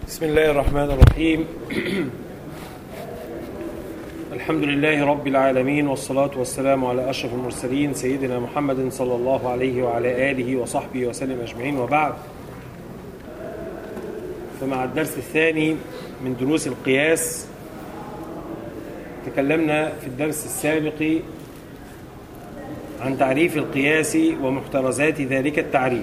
بسم الله الرحمن الرحيم الحمد لله رب العالمين والصلاة والسلام على أشرف المرسلين سيدنا محمد صلى الله عليه وعلى آله وصحبه وسلم أجمعين وبعد فمع الدرس الثاني من دروس القياس تكلمنا في الدرس السابق عن تعريف القياس ومحترزات ذلك التعريف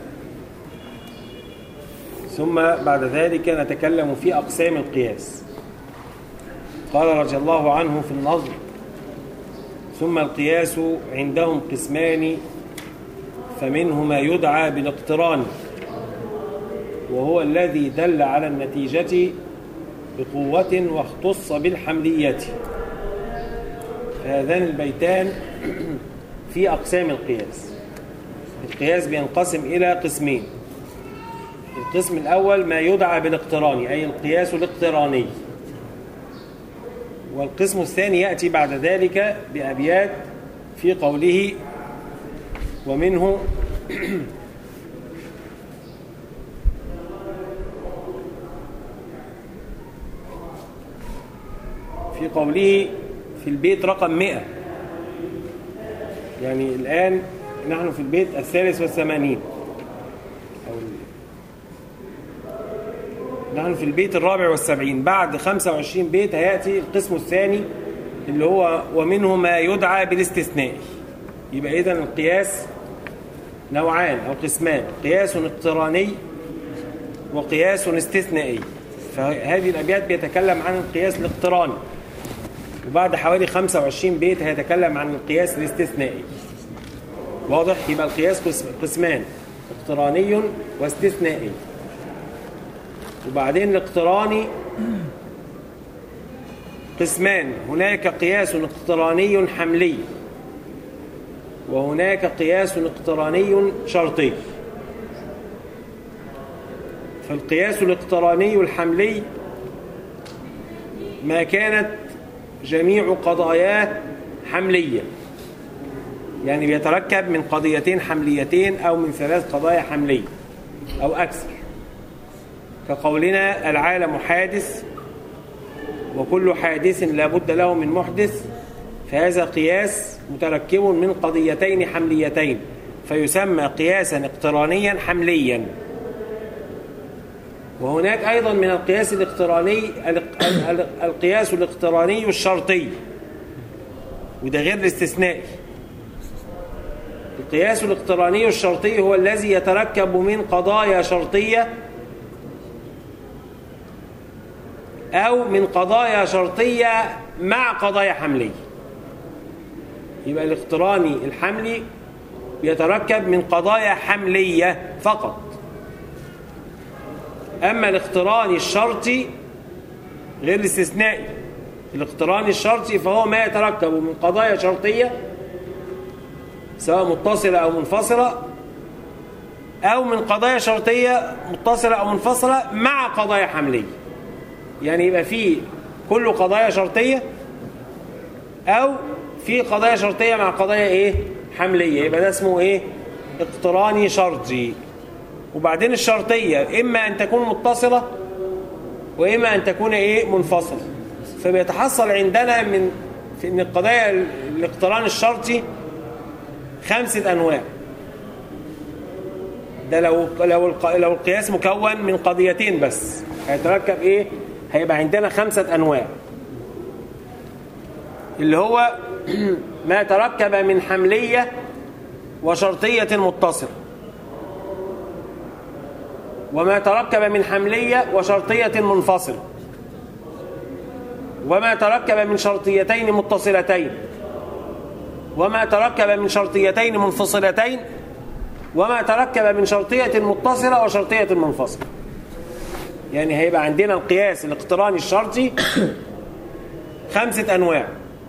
ثم بعد ذلك نتكلم في أقسام القياس قال رضي الله عنه في النظر ثم القياس عندهم قسمان فمنه ما يدعى بالاقتران وهو الذي دل على النتيجة بقوة واختص بالحملية هذان البيتان في أقسام القياس القياس بينقسم إلى قسمين القسم الأول ما يدعى بالاقتران أي القياس الاقتراني والقسم الثاني يأتي بعد ذلك بأبيات في قوله ومنه في قوله في البيت رقم مئة يعني الآن نحن في البيت الثالث والثمانين أو نحن في البيت الرابع والسبعين بعد خمسة وعشرين بيت هيأتي القسم الثاني اللي هو ومنه ما يدعى بالاستثناء يبقى إذن القياس نوعان أو قسمان قياس اقتراني وقياس استثنائي فهذه الأبيات بيتكلم عن القياس الاقتراني وبعد حوالي 25 بيت هيتكلم عن القياس الاستثنائي واضح يبقى القياس قسمان اقتراني واستثنائي وبعدين الاقتراني قسمان هناك قياس اقتراني حملي وهناك قياس اقتراني شرطي فالقياس الاقتراني الحملي ما كانت جميع قضاياه حملية يعني بيتركب من قضيتين حمليتين أو من ثلاث قضايا حملية أو أكثر كقولنا العالم حادث وكل حادث لا بد له من محدث فهذا قياس متركب من قضيتين حمليتين فيسمى قياسا اقترانيا حمليا وهناك أيضا من القياس الاقتراني القياس الاقتراني الشرطي وده غير الاستثنائي القياس الاقتراني الشرطي هو الذي يتركب من قضايا شرطية أو من قضايا شرطية مع قضايا حملية يبقى الاقتراني الحملي يتركب من قضايا حملية فقط أما الاقتراني الشرطي غير الاستثنائي الاقتراني الشرطي فهو ما يتركب من قضايا شرطية سواء متصلة أو منفصلة أو من قضايا شرطية متصلة أو منفصلة مع قضايا حملية يعني يبقى في كل قضايا شرطية أو في قضايا شرطية مع قضايا إيه حملية يبقى ده اسمه إيه اقتراني شرطي وبعدين الشرطية إما أن تكون متصلة وإما أن تكون إيه منفصلة فبيتحصل عندنا من في إن القضايا الاقتران الشرطي خمسة أنواع ده لو لو لو القياس مكون من قضيتين بس هيتركب إيه هيبقى عندنا خمسة أنواع اللي هو ما تركب من حملية وشرطية متصلة وما تركب من حملية وشرطية منفصلة وما تركب من شرطيتين متصلتين وما تركب من شرطيتين منفصلتين وما تركب من شرطية متصلة وشرطية منفصلة يعني هيبقى عندنا القياس الاقتراني الشرطي خمسة أنواع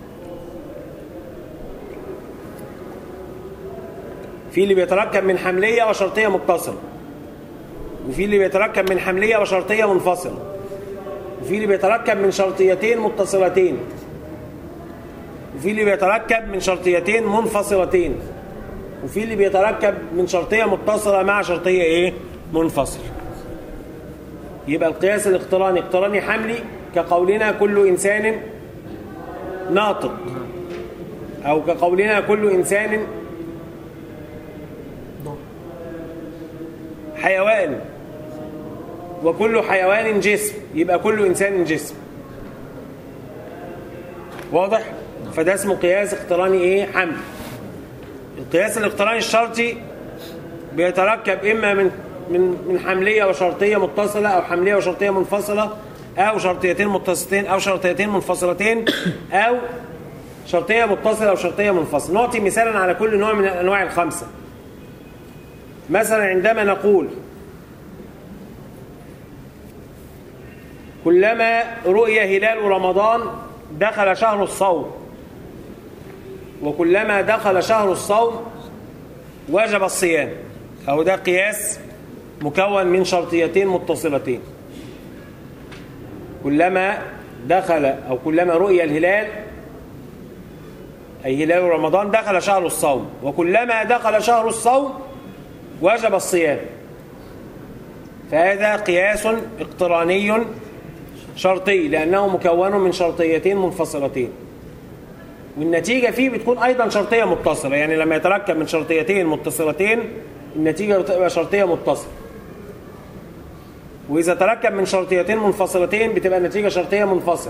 في اللي بيتركب من حملية وشرطية متصلة وفي اللي بيتركب من حملية وشرطية منفصلة وفي اللي بيتركب من شرطيتين متصلتين وفي اللي بيتركب من شرطيتين منفصلتين وفي اللي بيتركب من شرطية متصلة مع شرطية ايه منفصلة يبقى القياس الاقتراني اقتراني حملي كقولنا كل إنسان ناطق أو كقولنا كل إنسان حيوان وكل حيوان جسم يبقى كل إنسان جسم واضح؟ فده اسمه قياس اقتراني ايه؟ حمل القياس الاقتراني الشرطي بيتركب إما من من من حملية وشرطية متصلة أو حملية وشرطية منفصلة أو شرطيتين متصلتين أو شرطيتين منفصلتين أو شرطية متصلة أو شرطية منفصلة نعطي مثالا على كل نوع من الأنواع الخمسة مثلا عندما نقول كلما رؤي هلال رمضان دخل شهر الصوم وكلما دخل شهر الصوم وجب الصيام أو ده قياس مكون من شرطيتين متصلتين كلما دخل أو كلما رؤي الهلال أي هلال رمضان دخل شهر الصوم وكلما دخل شهر الصوم وجب الصيام فهذا قياس اقتراني شرطي لأنه مكون من شرطيتين منفصلتين والنتيجة فيه بتكون أيضا شرطية متصلة يعني لما يتركب من شرطيتين متصلتين النتيجة بتبقى شرطية متصلة وإذا تركب من شرطيتين منفصلتين بتبقى النتيجة شرطية منفصلة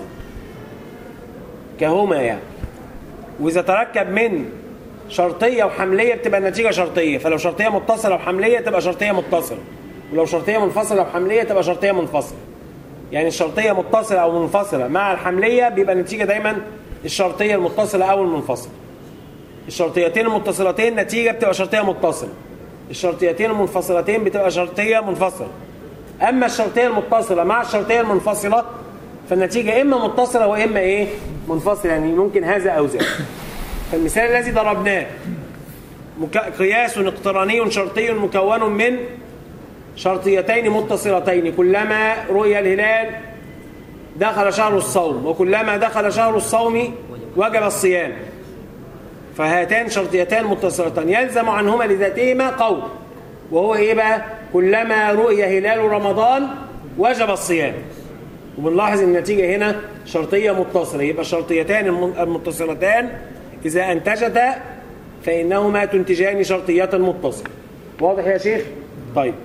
كهما يعني وإذا تركب من شرطية وحملية بتبقى النتيجة شرطية فلو شرطية متصلة وحملية تبقى شرطية متصلة ولو شرطية منفصلة وحملية تبقى شرطية منفصلة يعني الشرطية متصلة أو منفصلة مع الحملية بيبقى النتيجة دايما الشرطية المتصلة أو المنفصلة الشرطيتين المتصلتين نتيجة بتبقى شرطية متصلة الشرطيتين المنفصلتين بتبقى شرطية منفصلة أما الشرطية المتصلة مع الشرطية المنفصلة فالنتيجة إما متصلة وإما إيه منفصلة يعني ممكن هذا أو ذاك فالمثال الذي ضربناه قياس اقتراني شرطي مكون من شرطيتين متصلتين كلما رؤي الهلال دخل شهر الصوم وكلما دخل شهر الصوم وجب الصيام فهاتان شرطيتان متصلتان يلزم عنهما لذاتهما قول وهو ايه بقى كلما رؤي هلال رمضان وجب الصيام وبنلاحظ النتيجة هنا شرطية متصلة يبقى الشرطيتان المتصلتان إذا أنتجتا فإنهما تنتجان شرطية متصلة واضح يا شيخ؟ طيب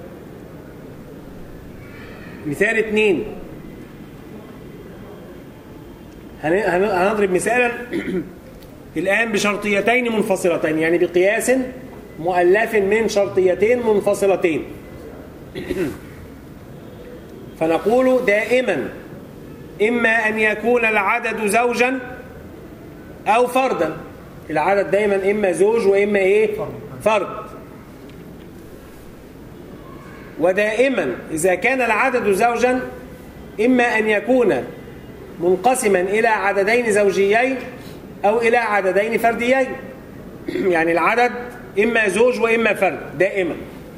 مثال اثنين هنضرب مثالا الآن بشرطيتين منفصلتين يعني بقياس مؤلف من شرطيتين منفصلتين فنقول دائما إما أن يكون العدد زوجا أو فردا العدد دائما إما زوج وإما إيه فرد ودائما إذا كان العدد زوجا إما أن يكون منقسما إلى عددين زوجيين أو إلى عددين فرديين يعني العدد إما زوج وإما فرد دائما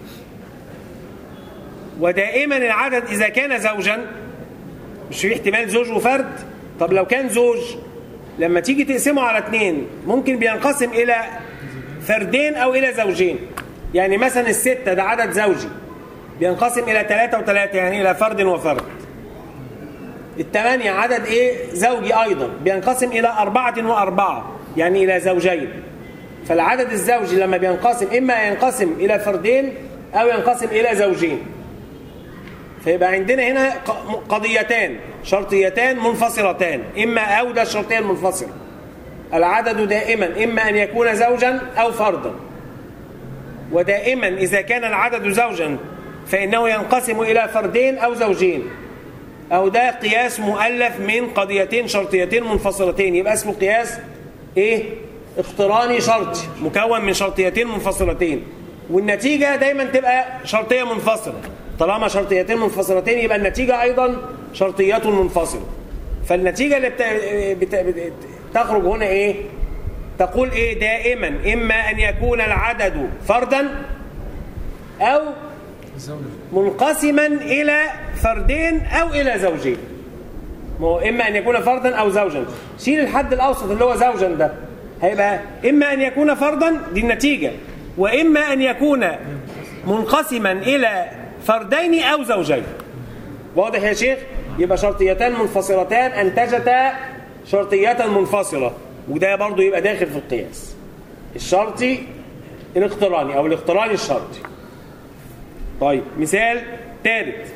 ودائما العدد إذا كان زوجا مش في احتمال زوج وفرد طب لو كان زوج لما تيجي تقسمه على اثنين ممكن بينقسم إلى فردين أو إلى زوجين يعني مثلا الستة ده عدد زوجي بينقسم إلى ثلاثة وثلاثة يعني إلى فرد وفرد الثمانية عدد إيه زوجي أيضا بينقسم إلى أربعة وأربعة يعني إلى زوجين فالعدد الزوجي لما بينقسم إما ينقسم إلى فردين أو ينقسم إلى زوجين فيبقى عندنا هنا قضيتان شرطيتان منفصلتان إما أو ده الشرطية المنفصلة العدد دائما إما أن يكون زوجا أو فردا ودائما إذا كان العدد زوجا فإنه ينقسم إلى فردين أو زوجين أو ده قياس مؤلف من قضيتين شرطيتين منفصلتين يبقى اسمه قياس إيه؟ اقتراني شرطي مكون من شرطيتين منفصلتين والنتيجة دايما تبقى شرطية منفصلة طالما شرطيتين منفصلتين يبقى النتيجة أيضا شرطيات منفصلة فالنتيجة اللي بت... بت... بت... تخرج هنا إيه؟ تقول إيه دائما إما أن يكون العدد فردا أو منقسما إلى فردين أو إلى زوجين إما أن يكون فردا أو زوجا شيل الحد الأوسط اللي هو زوجا ده هيبقى إما أن يكون فردا دي النتيجة وإما أن يكون منقسما إلى فردين أو زوجين واضح يا شيخ يبقى شرطيتان منفصلتان انتجتا شرطية منفصلة وده برضو يبقى داخل في القياس الشرطي الاقتراني او الاقتراني الشرطي طيب مثال ثالث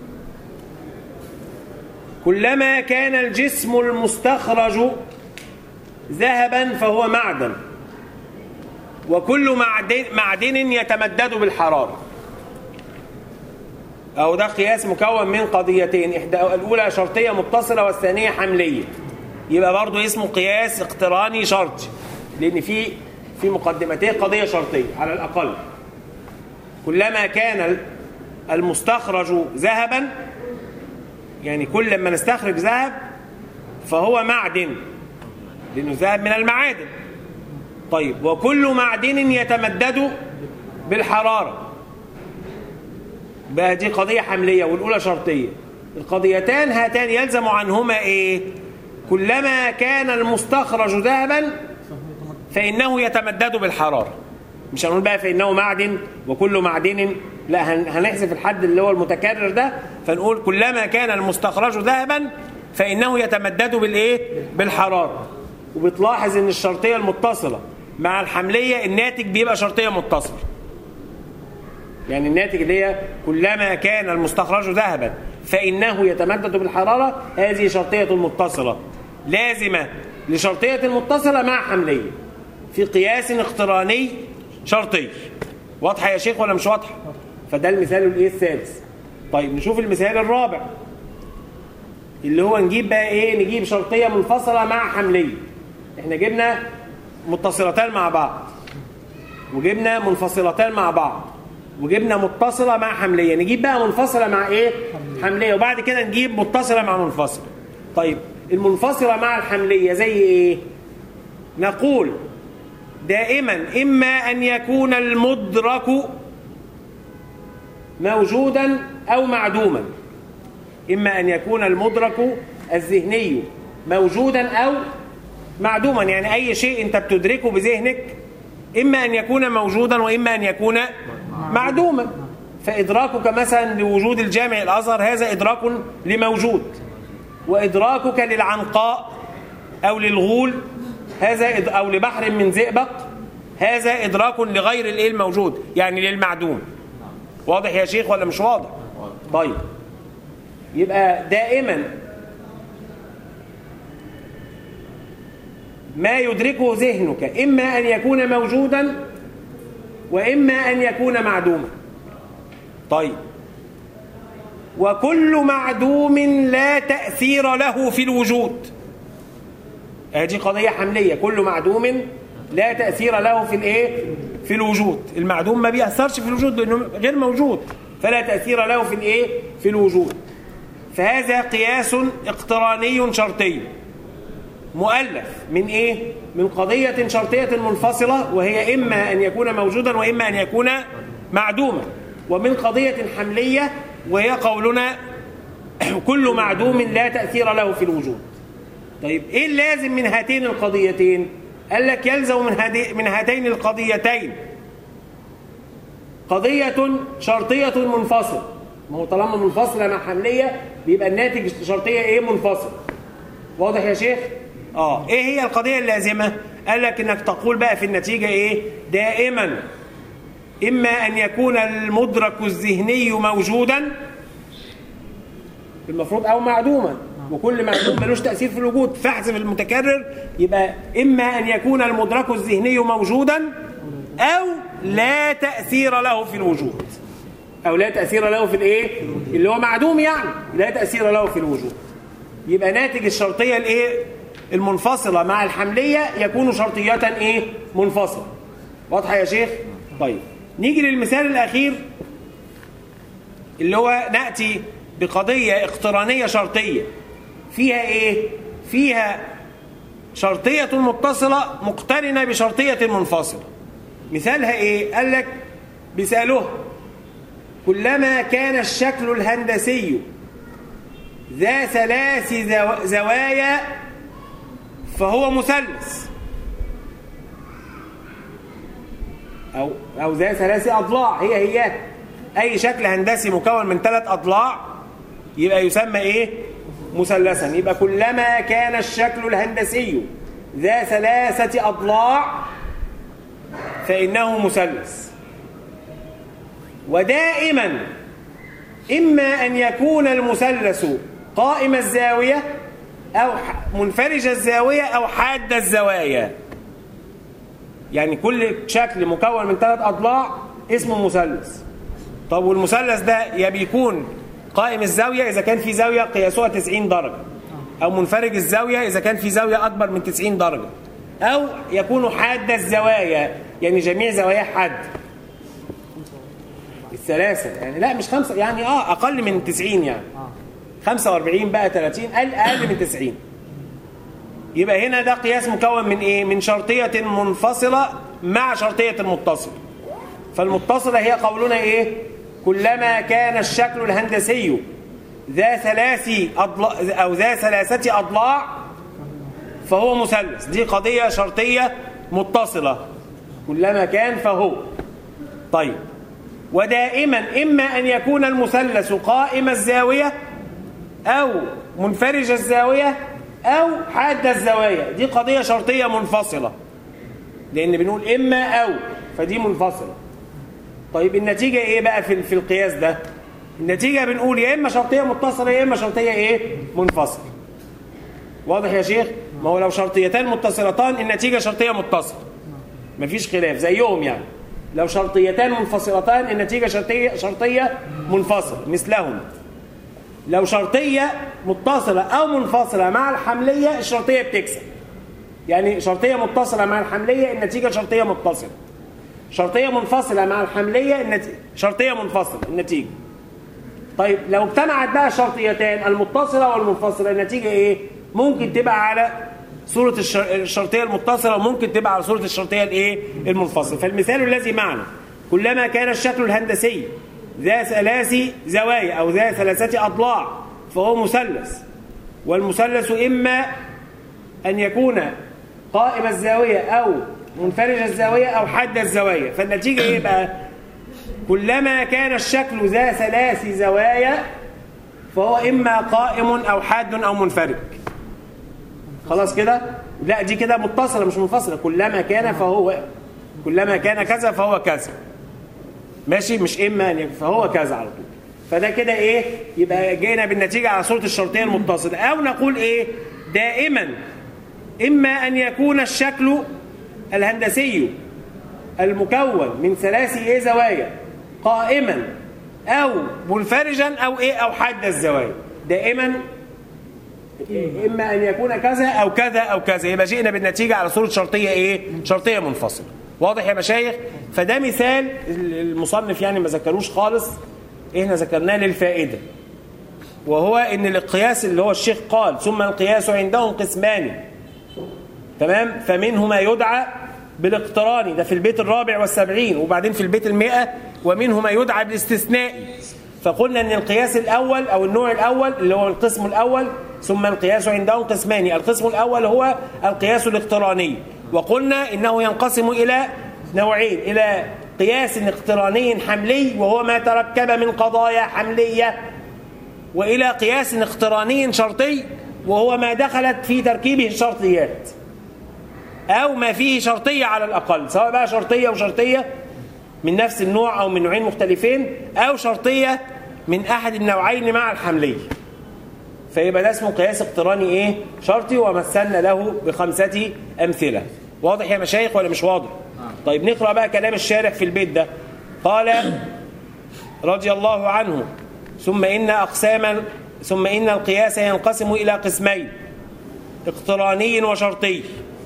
كلما كان الجسم المستخرج ذهبا فهو معدن وكل معدن, معدن يتمدد بالحرارة أو ده قياس مكون من قضيتين إحدى الأولى شرطية متصلة والثانية حملية يبقى برضه اسمه قياس اقتراني شرطي لأن في في مقدمتين قضية شرطية على الأقل كلما كان المستخرج ذهبا يعني كل لما نستخرج ذهب فهو معدن لأنه ذهب من المعادن طيب وكل معدن يتمدد بالحرارة بقى دي قضية حملية والأولى شرطية القضيتان هاتان يلزم عنهما إيه كلما كان المستخرج ذهبا فإنه يتمدد بالحرارة مش هنقول بقى فإنه معدن وكل معدن لا هنحذف الحد اللي هو المتكرر ده فنقول كلما كان المستخرج ذهبا فإنه يتمدد بالإيه بالحرارة وبتلاحظ ان الشرطية المتصلة مع الحملية الناتج بيبقى شرطية متصلة يعني الناتج اللي هي كلما كان المستخرج ذهبا فإنه يتمدد بالحرارة هذه شرطية متصلة لازمة لشرطية متصلة مع حملية في قياس اقتراني شرطي واضحة يا شيخ ولا مش واضحة فده المثال الايه الثالث طيب نشوف المثال الرابع اللي هو نجيب بقى ايه نجيب شرطية منفصلة مع حملية احنا جبنا متصلتان مع بعض وجبنا منفصلتان مع بعض وجبنا متصلة مع حملية نجيب بقى منفصلة مع ايه حملية وبعد كده نجيب متصلة مع منفصلة طيب المنفصلة مع الحملية زي ايه نقول دائما إما أن يكون المدرك موجودا أو معدوما إما أن يكون المدرك الذهني موجودا أو معدوما يعني أي شيء أنت بتدركه بذهنك إما أن يكون موجودا وإما أن يكون معدوما فإدراكك مثلا لوجود الجامع الأزهر هذا إدراك لموجود وإدراكك للعنقاء أو للغول هذا أو لبحر من زئبق هذا إدراك لغير الإيه الموجود يعني للمعدوم واضح يا شيخ ولا مش واضح طيب يبقى دائما ما يدركه ذهنك إما أن يكون موجودا وإما أن يكون معدوما طيب وكل معدوم لا تأثير له في الوجود هذه قضية حملية كل معدوم لا تأثير له في الايه في الوجود المعدوم ما بيأثرش في الوجود لأنه غير موجود فلا تأثير له في الايه في الوجود فهذا قياس اقتراني شرطي مؤلف من ايه من قضية شرطية منفصلة وهي إما أن يكون موجودا وإما أن يكون معدوما ومن قضية حملية وهي قولنا كل معدوم لا تأثير له في الوجود طيب ايه اللازم من هاتين القضيتين قال لك يلزم من, من هاتين القضيتين قضية شرطية منفصلة ما هو طالما منفصلة مع حملية بيبقى الناتج شرطية ايه منفصل واضح يا شيخ اه ايه هي القضية اللازمة قال لك انك تقول بقى في النتيجة ايه دائما اما ان يكون المدرك الذهني موجودا المفروض او معدوما وكل معدوم ملوش تأثير في الوجود فاحذف المتكرر يبقى إما أن يكون المدرك الذهني موجودا أو لا تأثير له في الوجود أو لا تأثير له في الإيه؟ اللي هو معدوم يعني لا تأثير له في الوجود يبقى ناتج الشرطية الإيه؟ المنفصلة مع الحملية يكون شرطية إيه؟ منفصلة واضحة يا شيخ؟ طيب نيجي للمثال الأخير اللي هو نأتي بقضية اقترانية شرطية فيها ايه فيها شرطية متصلة مقترنة بشرطية منفصلة مثالها ايه قال لك بيسأله كلما كان الشكل الهندسي ذا ثلاث زوايا فهو مثلث أو, أو ذا ثلاث أضلاع هي هي أي شكل هندسي مكون من ثلاث أضلاع يبقى يسمى ايه مثلثا يبقى كلما كان الشكل الهندسي ذا ثلاثة أضلاع فإنه مثلث ودائما إما أن يكون المثلث قائم الزاوية أو منفرج الزاوية أو حاد الزوايا يعني كل شكل مكون من ثلاث أضلاع اسمه مثلث طب والمثلث ده يا بيكون قائم الزاوية إذا كان في زاوية قياسها 90 درجة أو منفرج الزاوية إذا كان في زاوية أكبر من 90 درجة أو يكون حاد الزوايا يعني جميع زوايا حاد الثلاثة يعني لا مش خمسة يعني اه أقل من 90 يعني 45 بقى 30 أقل أقل من 90 يبقى هنا ده قياس مكون من إيه؟ من شرطية منفصلة مع شرطية متصلة فالمتصلة هي قولنا إيه؟ كلما كان الشكل الهندسي ذا ثلاث أضلاع أو ذا ثلاثة أضلاع فهو مثلث دي قضية شرطية متصلة كلما كان فهو طيب ودائما إما أن يكون المثلث قائم الزاوية أو منفرج الزاوية أو حاد الزوايا دي قضية شرطية منفصلة لأن بنقول إما أو فدي منفصلة طيب النتيجة إيه بقى في, في القياس ده النتيجة بنقول يا إما شرطية متصلة يا إما شرطية إيه منفصلة واضح يا شيخ ما هو لو شرطيتان متصلتان النتيجة شرطية متصلة مفيش خلاف زيهم يعني لو شرطيتان منفصلتان النتيجة شرطية, شرطية منفصلة مثلهم لو شرطية متصلة أو منفصلة مع الحملية الشرطية بتكسب يعني شرطية متصلة مع الحملية النتيجة شرطية متصلة شرطية منفصلة مع الحملية النتيجة شرطية منفصلة النتيجة طيب لو اجتمعت بقى شرطيتان المتصلة والمنفصلة النتيجة ايه ممكن تبقى على صورة الشرطية المتصلة وممكن تبقى على صورة الشرطية الايه المنفصلة فالمثال الذي معنا كلما كان الشكل الهندسي ذا ثلاث زوايا أو ذا ثلاثة أضلاع فهو مثلث والمثلث إما أن يكون قائم الزاوية أو منفرج الزاوية أو حد الزوايا فالنتيجة إيه بقى كلما كان الشكل ذا ثلاث زوايا فهو إما قائم أو حاد أو منفرج خلاص كده لا دي كده متصلة مش منفصلة كلما كان فهو كلما كان كذا فهو كذا ماشي مش إما أن فهو كذا على طول فده كده إيه يبقى جينا بالنتيجة على صورة الشرطية المتصلة أو نقول إيه دائما إما أن يكون الشكل الهندسي المكون من ثلاث إيه زوايا قائما أو منفرجا أو إيه أو حد الزوايا دائما إما أن يكون كذا أو كذا أو كذا يبقى جئنا بالنتيجة على صورة شرطية إيه شرطية منفصلة واضح يا مشايخ فده مثال المصنف يعني ما ذكروش خالص احنا ذكرناه للفائدة وهو ان القياس اللي هو الشيخ قال ثم القياس عندهم قسمان تمام فمنه ما يدعى بالاقتران ده في البيت الرابع والسبعين وبعدين في البيت المئة ومنه ما يدعى بالاستثناء فقلنا ان القياس الاول او النوع الاول اللي هو القسم الاول ثم القياس عندهم قسمان القسم الاول هو القياس الاقتراني وقلنا انه ينقسم الى نوعين الى قياس اقتراني حملي وهو ما تركب من قضايا حمليه والى قياس اقتراني شرطي وهو ما دخلت في تركيبه الشرطيات او ما فيه شرطيه على الاقل سواء بقى شرطيه وشرطيه من نفس النوع او من نوعين مختلفين او شرطيه من احد النوعين مع الحمليه فيبقى ده اسمه قياس اقتراني ايه شرطي ومثلنا له بخمسه امثله واضح يا مشايخ ولا مش واضح طيب نقرا بقى كلام الشارح في البيت ده قال رضي الله عنه ثم ان اقساما ثم ان القياس ينقسم الى قسمين اقتراني وشرطي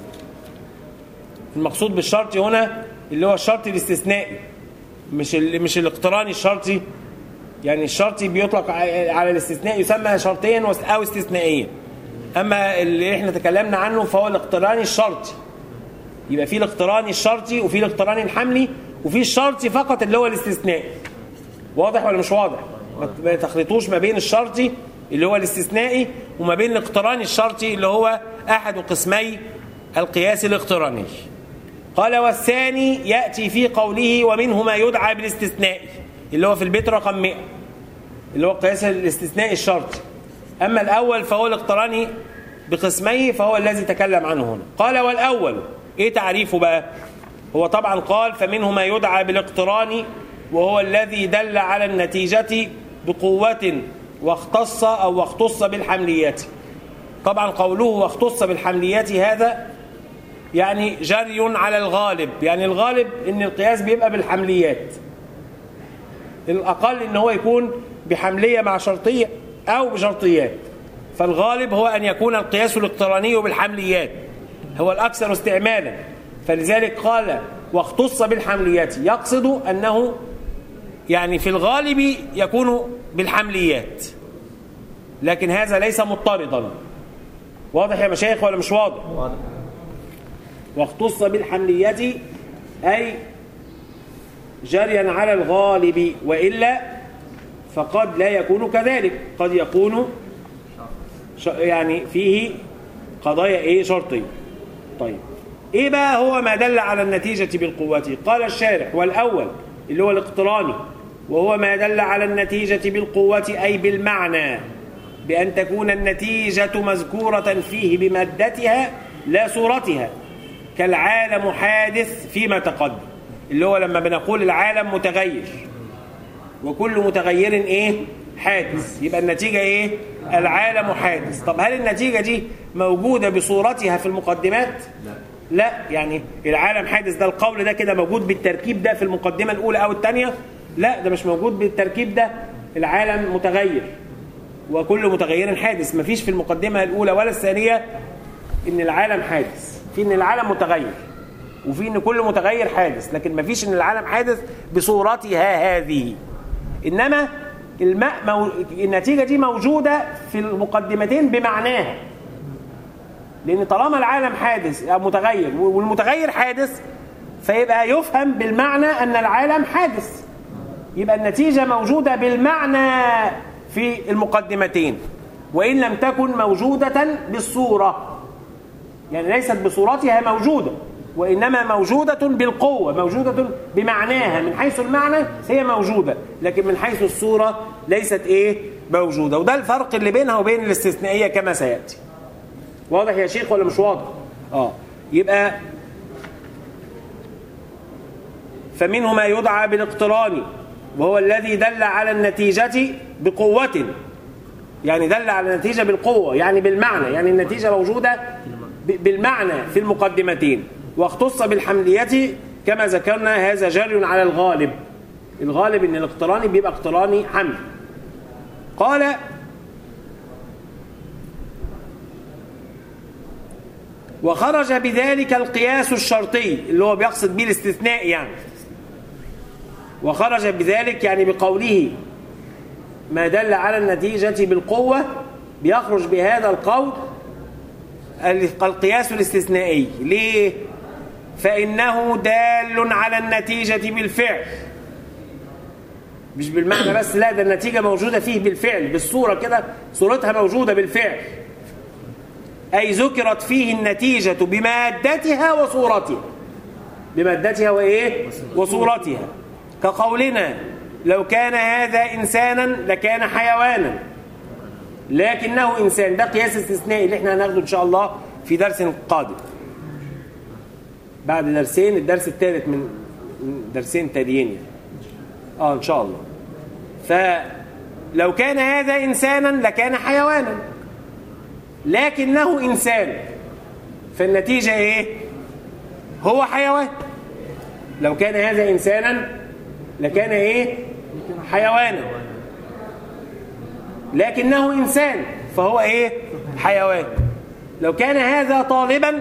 المقصود بالشرط هنا اللي هو الشرط الاستثنائي مش ال... مش الاقتراني الشرطي يعني الشرطي بيطلق على الاستثناء يسمى شرطيا او استثنائيا اما اللي احنا تكلمنا عنه فهو الاقتراني الشرطي يبقى في الاقتراني الشرطي وفي الاقتراني الحملي وفي الشرطي فقط اللي هو الاستثناء واضح ولا مش واضح ما تخلطوش ما بين الشرطي اللي هو الاستثنائي وما بين الاقتراني الشرطي اللي هو احد قسمي القياس الاقتراني قال والثاني يأتي في قوله ومنه ما يدعى بالاستثناء اللي هو في البيت رقم 100 اللي هو قياس الاستثناء الشرطي أما الأول فهو الاقتراني بقسميه فهو الذي تكلم عنه هنا قال والأول إيه تعريفه بقى هو طبعا قال فمنه ما يدعى بالاقتران وهو الذي دل على النتيجة بقوة واختص أو واختص بالحمليات طبعا قوله واختص بالحمليات هذا يعني جري على الغالب يعني الغالب ان القياس بيبقى بالحمليات الأقل ان هو يكون بحملية مع شرطية أو بشرطيات فالغالب هو أن يكون القياس الاقتراني بالحمليات هو الأكثر استعمالا فلذلك قال واختص بالحمليات يقصد أنه يعني في الغالب يكون بالحمليات لكن هذا ليس مضطردا واضح يا مشايخ ولا مش واضح واضح واختص بالحمليات أي جريا على الغالب وإلا فقد لا يكون كذلك قد يكون يعني فيه قضايا ايه شرطيه طيب ايه بقى هو ما دل على النتيجة بالقوة قال الشارح والأول اللي هو الاقتراني وهو ما دل على النتيجة بالقوة أي بالمعنى بأن تكون النتيجة مذكورة فيه بمادتها لا صورتها كالعالم حادث فيما تقدم اللي هو لما بنقول العالم متغير وكل متغير ايه حادث يبقى النتيجة ايه العالم حادث طب هل النتيجة دي موجودة بصورتها في المقدمات لا لا يعني العالم حادث ده القول ده كده موجود بالتركيب ده في المقدمة الأولى أو الثانية لا ده مش موجود بالتركيب ده العالم متغير وكل متغير حادث مفيش في المقدمة الأولى ولا الثانية إن العالم حادث في إن العالم متغير وفي إن كل متغير حادث لكن مفيش إن العالم حادث بصورتها هذه إنما الماء مو... النتيجة دي موجودة في المقدمتين بمعناها لأن طالما العالم حادث أو متغير والمتغير حادث فيبقى يفهم بالمعنى أن العالم حادث يبقى النتيجة موجودة بالمعنى في المقدمتين وإن لم تكن موجودة بالصورة يعني ليست بصورتها موجودة وإنما موجودة بالقوة موجودة بمعناها من حيث المعنى هي موجودة لكن من حيث الصورة ليست إيه موجودة وده الفرق اللي بينها وبين الاستثنائية كما سيأتي واضح يا شيخ ولا مش واضح آه يبقى فمنه ما يدعى بالاقتران وهو الذي دل على النتيجة بقوة يعني دل على النتيجة بالقوة يعني بالمعنى يعني النتيجة موجودة بالمعنى في المقدمتين واختص بالحملية كما ذكرنا هذا جري على الغالب الغالب ان الاقتراني بيبقى اقتراني حمل قال وخرج بذلك القياس الشرطي اللي هو بيقصد به الاستثناء يعني وخرج بذلك يعني بقوله ما دل على النتيجة بالقوة بيخرج بهذا القول القياس الاستثنائي ليه؟ فإنه دال على النتيجة بالفعل مش بالمعنى بس لا ده النتيجة موجودة فيه بالفعل بالصورة كده صورتها موجودة بالفعل أي ذكرت فيه النتيجة بمادتها وصورتها بمادتها وإيه؟ وصورتها كقولنا لو كان هذا إنسانا لكان حيوانا لكنه إنسان ده قياس استثنائي اللي احنا هناخده إن شاء الله في درس قادم بعد درسين الدرس الثالث من درسين تاليين يعني. اه ان شاء الله فلو كان هذا انسانا لكان حيوانا لكنه انسان فالنتيجه ايه هو حيوان لو كان هذا انسانا لكان ايه حيوانا لكنه انسان فهو ايه حيوان لو كان هذا طالبا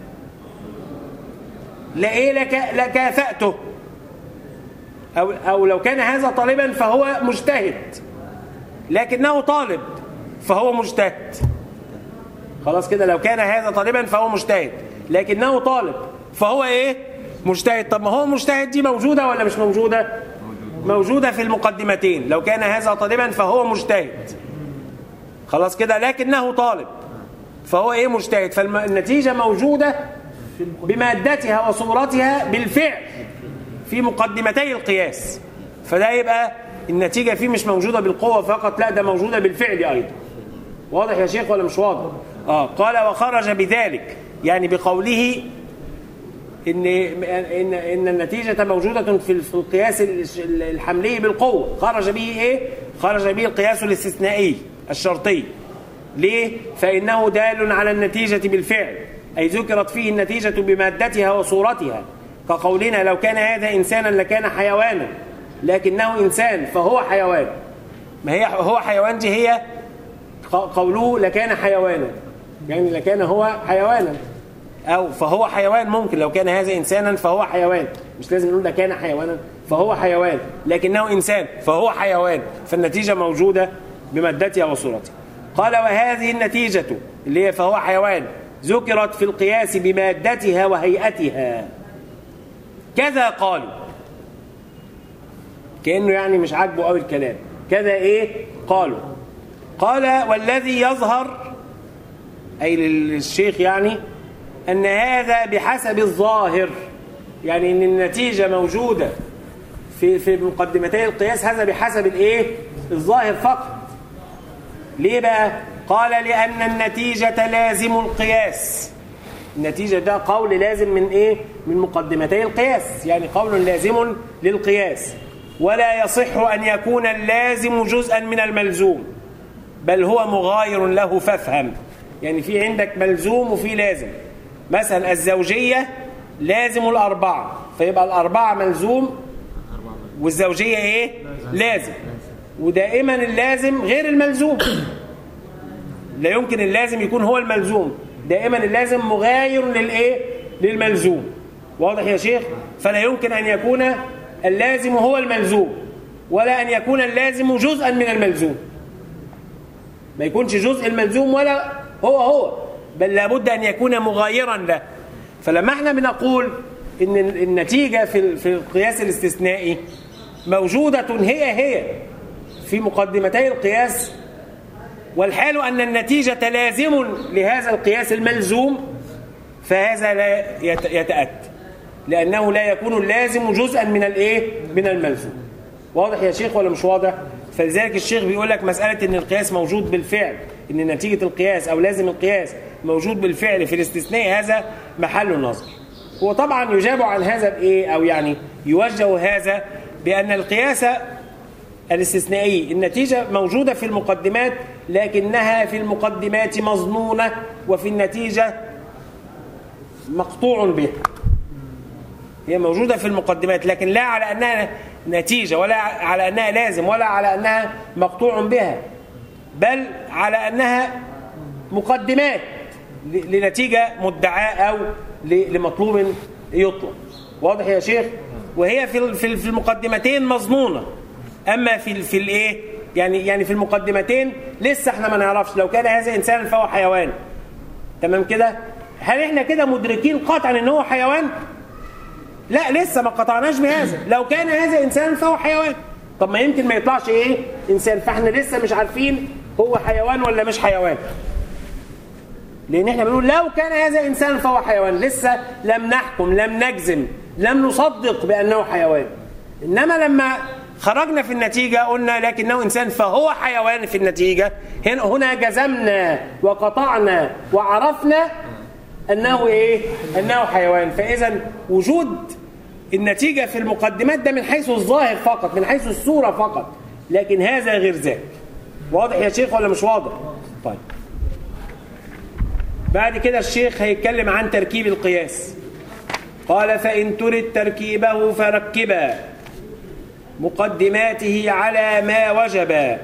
لإيه لك لكافأته أو, أو لو كان هذا طالبا فهو مجتهد لكنه طالب فهو مجتهد خلاص كده لو كان هذا طالبا فهو مجتهد لكنه طالب فهو ايه مجتهد طب ما هو مجتهد دي موجودة ولا مش موجودة موجودة في المقدمتين لو كان هذا طالبا فهو مجتهد خلاص كده لكنه طالب فهو ايه مجتهد فالنتيجة موجودة بمادتها وصورتها بالفعل في مقدمتي القياس فده يبقى النتيجة فيه مش موجودة بالقوة فقط لا ده موجودة بالفعل أيضا واضح يا شيخ ولا مش واضح آه قال وخرج بذلك يعني بقوله إن إن إن النتيجة موجودة في في القياس الحملي بالقوة خرج به إيه؟ خرج به القياس الاستثنائي الشرطي ليه؟ فإنه دال على النتيجة بالفعل أي ذكرت فيه النتيجة بمادتها وصورتها كقولنا لو كان هذا إنسانا لكان حيوانا لكنه إنسان فهو حيوان ما هي هو حيوان دي هي قوله لكان حيوانا يعني لكان هو حيوانا أو فهو حيوان ممكن لو كان هذا إنسانا فهو حيوان مش لازم نقول لكان حيوانا فهو حيوان لكنه إنسان فهو حيوان فالنتيجة موجودة بمادتها وصورتها قال وهذه النتيجة اللي هي فهو حيوان ذكرت في القياس بمادتها وهيئتها كذا قالوا كأنه يعني مش عاجبه قوي الكلام كذا ايه قالوا قال والذي يظهر أي للشيخ يعني أن هذا بحسب الظاهر يعني أن النتيجة موجودة في في مقدمتي القياس هذا بحسب الايه الظاهر فقط ليه بقى قال لأن النتيجة لازم القياس النتيجة ده قول لازم من إيه؟ من مقدمتي القياس يعني قول لازم للقياس ولا يصح أن يكون اللازم جزءا من الملزوم بل هو مغاير له فافهم يعني في عندك ملزوم وفي لازم مثلا الزوجية لازم الأربعة فيبقى الأربعة ملزوم والزوجية إيه؟ لازم ودائما اللازم غير الملزوم لا يمكن اللازم يكون هو الملزوم دائما اللازم مغاير للايه للملزوم واضح يا شيخ فلا يمكن ان يكون اللازم هو الملزوم ولا ان يكون اللازم جزءا من الملزوم ما يكونش جزء الملزوم ولا هو هو بل لابد ان يكون مغايرا له فلما احنا بنقول ان النتيجه في في القياس الاستثنائي موجوده هي هي في مقدمتي القياس والحال أن النتيجة لازم لهذا القياس الملزوم فهذا لا يتأتى لأنه لا يكون اللازم جزءا من الإيه؟ من الملزوم واضح يا شيخ ولا مش واضح؟ فلذلك الشيخ بيقول لك مسألة أن القياس موجود بالفعل أن نتيجة القياس أو لازم القياس موجود بالفعل في الاستثناء هذا محل نظر هو طبعا يجاب عن هذا بإيه أو يعني يوجه هذا بأن القياس الاستثنائي النتيجة موجودة في المقدمات لكنها في المقدمات مظنونة وفي النتيجة مقطوع بها هي موجودة في المقدمات لكن لا على أنها نتيجة ولا على أنها لازم ولا على أنها مقطوع بها بل على أنها مقدمات لنتيجة مدعاة أو لمطلوب يطلب واضح يا شيخ وهي في المقدمتين مظنونة اما في في الايه يعني يعني في المقدمتين لسه احنا ما نعرفش لو كان هذا انسان فهو حيوان تمام كده هل احنا كده مدركين قطعا ان هو حيوان لا لسه ما قطعناش بهذا لو كان هذا انسان فهو حيوان طب ما يمكن ما يطلعش ايه انسان فاحنا لسه مش عارفين هو حيوان ولا مش حيوان لان احنا بنقول لو كان هذا انسان فهو حيوان لسه لم نحكم لم نجزم لم نصدق بانه حيوان انما لما خرجنا في النتيجة قلنا لكنه إنسان فهو حيوان في النتيجة هنا جزمنا وقطعنا وعرفنا أنه إيه؟ أنه حيوان فإذا وجود النتيجة في المقدمات ده من حيث الظاهر فقط من حيث الصورة فقط لكن هذا غير ذاك واضح يا شيخ ولا مش واضح طيب بعد كده الشيخ هيتكلم عن تركيب القياس قال فإن ترد تركيبه فركبا مقدماته على ما وجب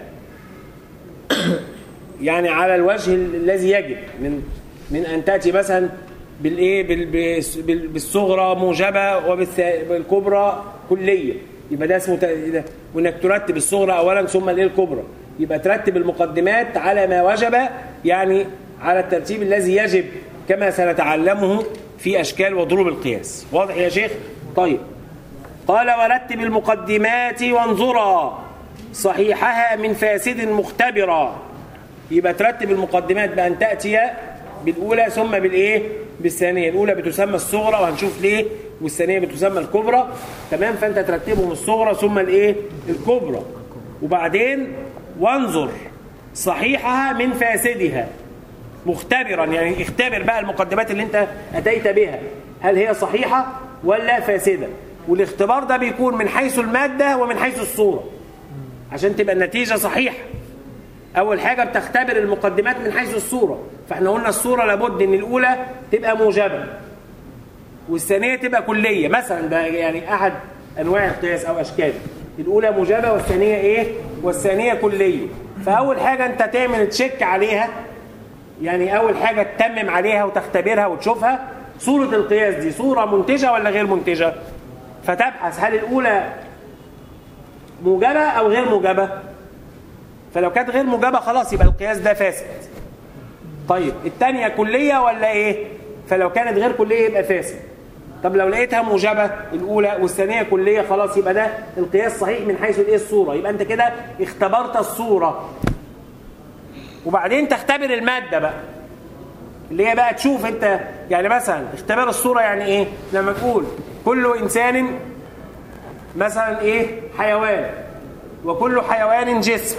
يعني على الوجه الذي يجب من من ان تاتي مثلا بالايه بالصغرى موجبه وبالكبرى كليه يبقى ده اسمه ده وانك ترتب الصغرى اولا ثم الايه الكبرى يبقى ترتب المقدمات على ما وجب يعني على الترتيب الذي يجب كما سنتعلمه في اشكال وضروب القياس واضح يا شيخ طيب قال ورتب المقدمات وانظرا صحيحها من فاسد مختبرا يبقى ترتب المقدمات بأن تأتي بالأولى ثم بالإيه بالثانية الأولى بتسمى الصغرى وهنشوف ليه والثانية بتسمى الكبرى تمام فأنت ترتبهم الصغرى ثم الإيه الكبرى وبعدين وانظر صحيحها من فاسدها مختبرا يعني اختبر بقى المقدمات اللي انت اتيت بها هل هي صحيحه ولا فاسده والاختبار ده بيكون من حيث الماده ومن حيث الصوره عشان تبقى النتيجه صحيحه اول حاجه بتختبر المقدمات من حيث الصوره فاحنا قلنا الصوره لابد ان الاولى تبقى موجبه والثانيه تبقى كليه مثلا ده يعني احد انواع القياس او اشكاله الاولى موجبه والثانيه ايه والثانيه كليه فاول حاجه انت تعمل تشيك عليها يعني اول حاجه تتمم عليها وتختبرها وتشوفها صوره القياس دي صوره منتجه ولا غير منتجه فتبحث هل الاولى موجبه او غير موجبه فلو كانت غير موجبه خلاص يبقى القياس ده فاسد طيب الثانيه كليه ولا ايه فلو كانت غير كليه يبقى فاسد طب لو لقيتها موجبه الاولى والثانيه كليه خلاص يبقى ده القياس صحيح من حيث الايه الصوره يبقى انت كده اختبرت الصوره وبعدين تختبر الماده بقى اللي هي بقى تشوف انت يعني مثلا اختبار الصوره يعني ايه لما تقول كل انسان مثلا ايه حيوان وكل حيوان جسم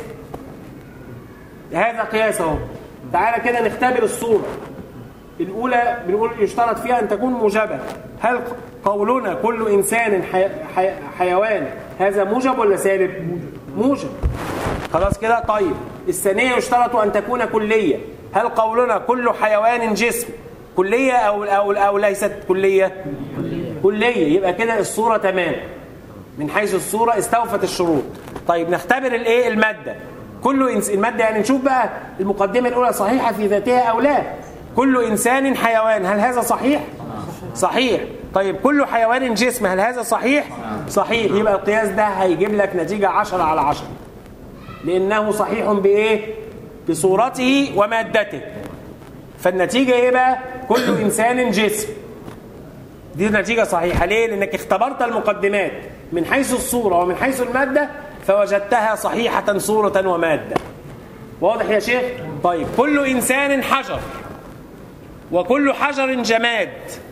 هذا قياس اهو تعالى كده نختبر الصوره الاولى بنقول يشترط فيها ان تكون موجبه هل قولنا كل انسان حي... حي... حيوان هذا موجب ولا سالب موجب خلاص كده طيب الثانيه يشترط ان تكون كليه هل قولنا كل حيوان جسم كليه او او او ليست كليه كليه يبقى كده الصوره تمام من حيث الصوره استوفت الشروط طيب نختبر الايه الماده كل إنس... الماده يعني نشوف بقى المقدمه الاولى صحيحه في ذاتها او لا كل انسان حيوان هل هذا صحيح صحيح طيب كل حيوان جسم هل هذا صحيح صحيح يبقى القياس ده هيجيب لك نتيجه 10 على 10 لانه صحيح بايه بصورته ومادته فالنتيجه ايه بقى كل انسان جسم دي نتيجه صحيحه ليه لانك اختبرت المقدمات من حيث الصوره ومن حيث الماده فوجدتها صحيحه صوره وماده واضح يا شيخ طيب كل انسان حجر وكل حجر جماد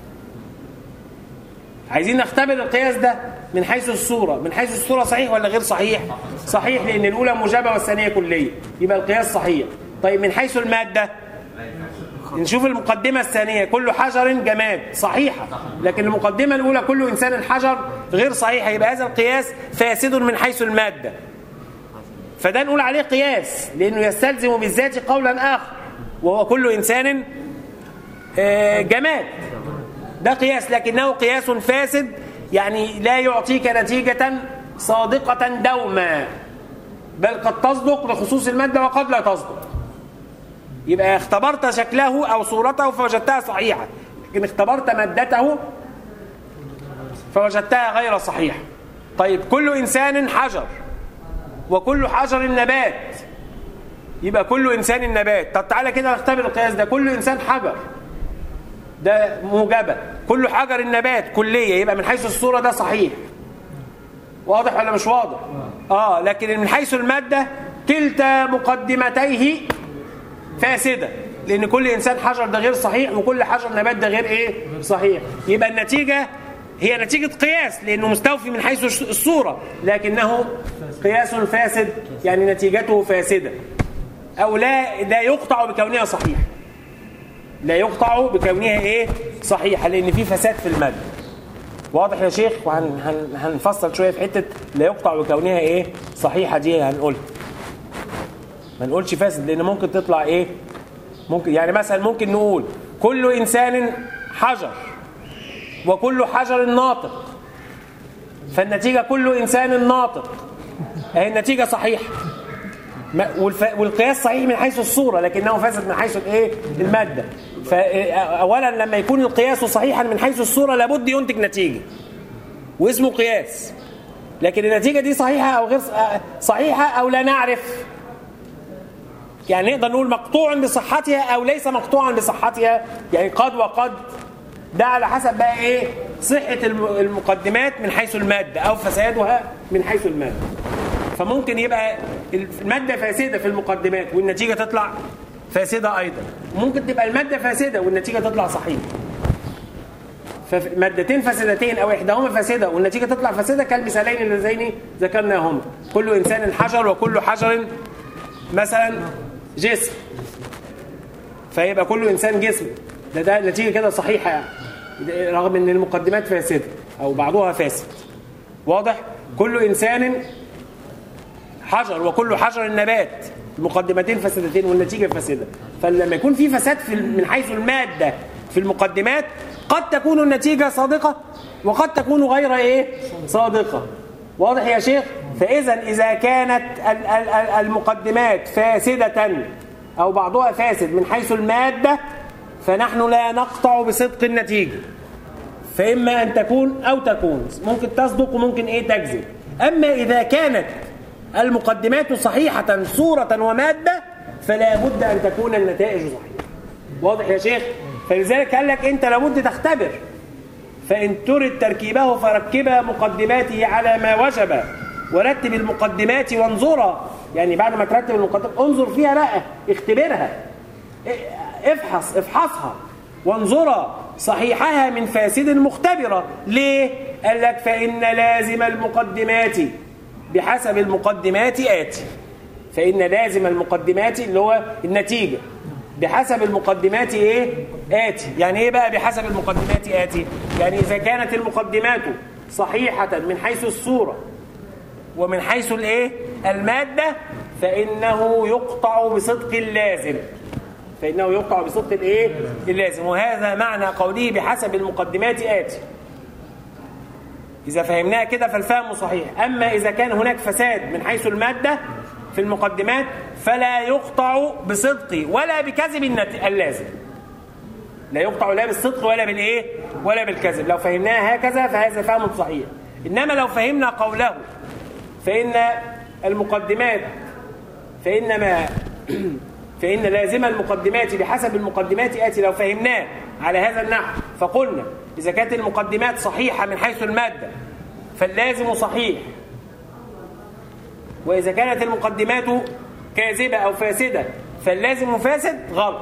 عايزين نختبر القياس ده من حيث الصورة من حيث الصورة صحيح ولا غير صحيح صحيح لأن الأولى موجبة والثانية كلية يبقى القياس صحيح طيب من حيث المادة نشوف المقدمة الثانية كل حجر جماد صحيحة لكن المقدمة الأولى كل إنسان حجر غير صحيحة يبقى هذا القياس فاسد من حيث المادة فده نقول عليه قياس لأنه يستلزم بالذات قولا آخر وهو كل إنسان جماد ده قياس لكنه قياس فاسد يعني لا يعطيك نتيجة صادقة دوما بل قد تصدق لخصوص المادة وقد لا تصدق يبقى اختبرت شكله أو صورته فوجدتها صحيحة لكن اختبرت مادته فوجدتها غير صحيحة طيب كل إنسان حجر وكل حجر نبات يبقى كل إنسان نبات طب تعالى كده نختبر القياس ده كل إنسان حجر ده موجبة كل حجر النبات كلية يبقى من حيث الصورة ده صحيح واضح ولا مش واضح اه لكن من حيث المادة كلتا مقدمتيه فاسدة لأن كل إنسان حجر ده غير صحيح وكل حجر نبات ده غير إيه صحيح يبقى النتيجة هي نتيجة قياس لأنه مستوفي من حيث الصورة لكنه قياس فاسد يعني نتيجته فاسدة أو لا لا يقطع بكونها صحيح لا يقطع بكونها ايه صحيحه لان في فساد في الماده واضح يا شيخ وهنفصل شويه في حته لا يقطع بكونها ايه صحيحه دي هنقولها ما نقولش فاسد لان ممكن تطلع ايه ممكن يعني مثلا ممكن نقول كل انسان حجر وكل حجر ناطق فالنتيجه كل انسان ناطق اهي النتيجه صحيحه والقياس صحيح من حيث الصورة لكنه فاسد من حيث الايه المادة فأولا لما يكون القياس صحيحا من حيث الصورة لابد ينتج نتيجة واسمه قياس لكن النتيجة دي صحيحة أو غير صحيحة أو لا نعرف يعني نقدر نقول مقطوع بصحتها أو ليس مقطوعا بصحتها يعني قد وقد ده على حسب بقى ايه صحة المقدمات من حيث المادة أو فسادها من حيث المادة فممكن يبقى المادة فاسدة في المقدمات والنتيجة تطلع فاسدة أيضا ممكن تبقى المادة فاسدة والنتيجة تطلع صحيحة فمادتين فاسدتين او احداهما فاسده والنتيجه تطلع فاسده كالمثالين اللذين ذكرناهما كل انسان حجر وكل حجر مثلا جسم فيبقى كل انسان جسم ده ده نتيجه كده صحيحه يعني رغم ان المقدمات فاسده او بعضها فاسد واضح كل انسان حجر وكل حجر نبات المقدمتين فاسدتين والنتيجه فاسده فلما يكون في فساد في من حيث الماده في المقدمات قد تكون النتيجه صادقه وقد تكون غير ايه صادقه واضح يا شيخ فاذا اذا كانت المقدمات فاسده او بعضها فاسد من حيث الماده فنحن لا نقطع بصدق النتيجه فاما ان تكون او تكون ممكن تصدق وممكن ايه تكذب اما اذا كانت المقدمات صحيحة صورة ومادة فلا بد أن تكون النتائج صحيحة واضح يا شيخ فلذلك قال لك أنت لابد تختبر فإن ترد تركيبه فركب مقدماته على ما وجب ورتب المقدمات وانظرها يعني بعد ما ترتب المقدمات انظر فيها بقى اختبرها افحص افحصها وانظرها صحيحها من فاسد مختبرة ليه؟ قال لك فإن لازم المقدمات بحسب المقدمات آتي فإن لازم المقدمات اللي هو النتيجة بحسب المقدمات إيه؟ آتي يعني إيه بقى بحسب المقدمات آتي؟ يعني إذا كانت المقدمات صحيحة من حيث الصورة ومن حيث الإيه؟ المادة فإنه يقطع بصدق اللازم فإنه يقطع بصدق الإيه؟ اللازم وهذا معنى قوله بحسب المقدمات آتي إذا فهمناها كده فالفهم صحيح أما إذا كان هناك فساد من حيث المادة في المقدمات فلا يقطع بصدق ولا بكذب اللازم لا يقطع لا بالصدق ولا بالإيه ولا بالكذب لو فهمناها هكذا فهذا فهم صحيح إنما لو فهمنا قوله فإن المقدمات فإنما فإن لازم المقدمات بحسب المقدمات آتي لو فهمناه على هذا النحو فقلنا إذا كانت المقدمات صحيحة من حيث المادة فاللازم صحيح وإذا كانت المقدمات كاذبة أو فاسدة فاللازم فاسد غلط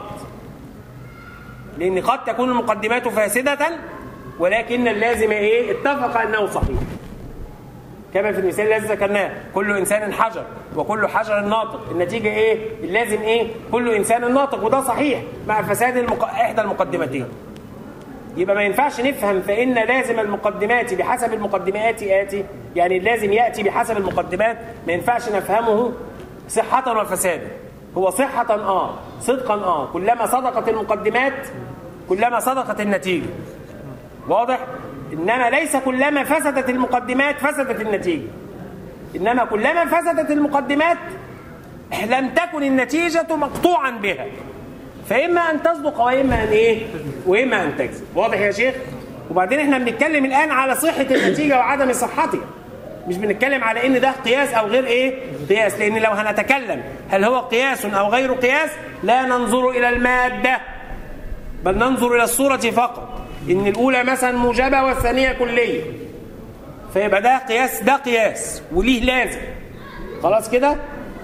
لأن قد تكون المقدمات فاسدة ولكن اللازم إيه اتفق أنه صحيح كما في المثال الذي ذكرناه كل إنسان حجر وكل حجر ناطق النتيجة إيه اللازم إيه كل إنسان ناطق وده صحيح مع فساد المق... إحدى المقدمتين يبقى ما ينفعش نفهم فإن لازم المقدمات بحسب المقدمات آتي يعني اللازم يأتي بحسب المقدمات ما ينفعش نفهمه صحة وفسادا هو صحة آه صدقا آه كلما صدقت المقدمات كلما صدقت النتيجة واضح؟ إنما ليس كلما فسدت المقدمات فسدت النتيجة إنما كلما فسدت المقدمات لم تكن النتيجة مقطوعا بها فإما أن تصدق وإما أن إيه وإما أن تكذب واضح يا شيخ وبعدين إحنا بنتكلم الآن على صحة النتيجة وعدم صحتها مش بنتكلم على إن ده قياس أو غير إيه قياس لأن لو هنتكلم هل هو قياس أو غير قياس لا ننظر إلى المادة بل ننظر إلى الصورة فقط إن الأولى مثلا موجبة والثانية كلية فيبقى ده قياس ده قياس وليه لازم خلاص كده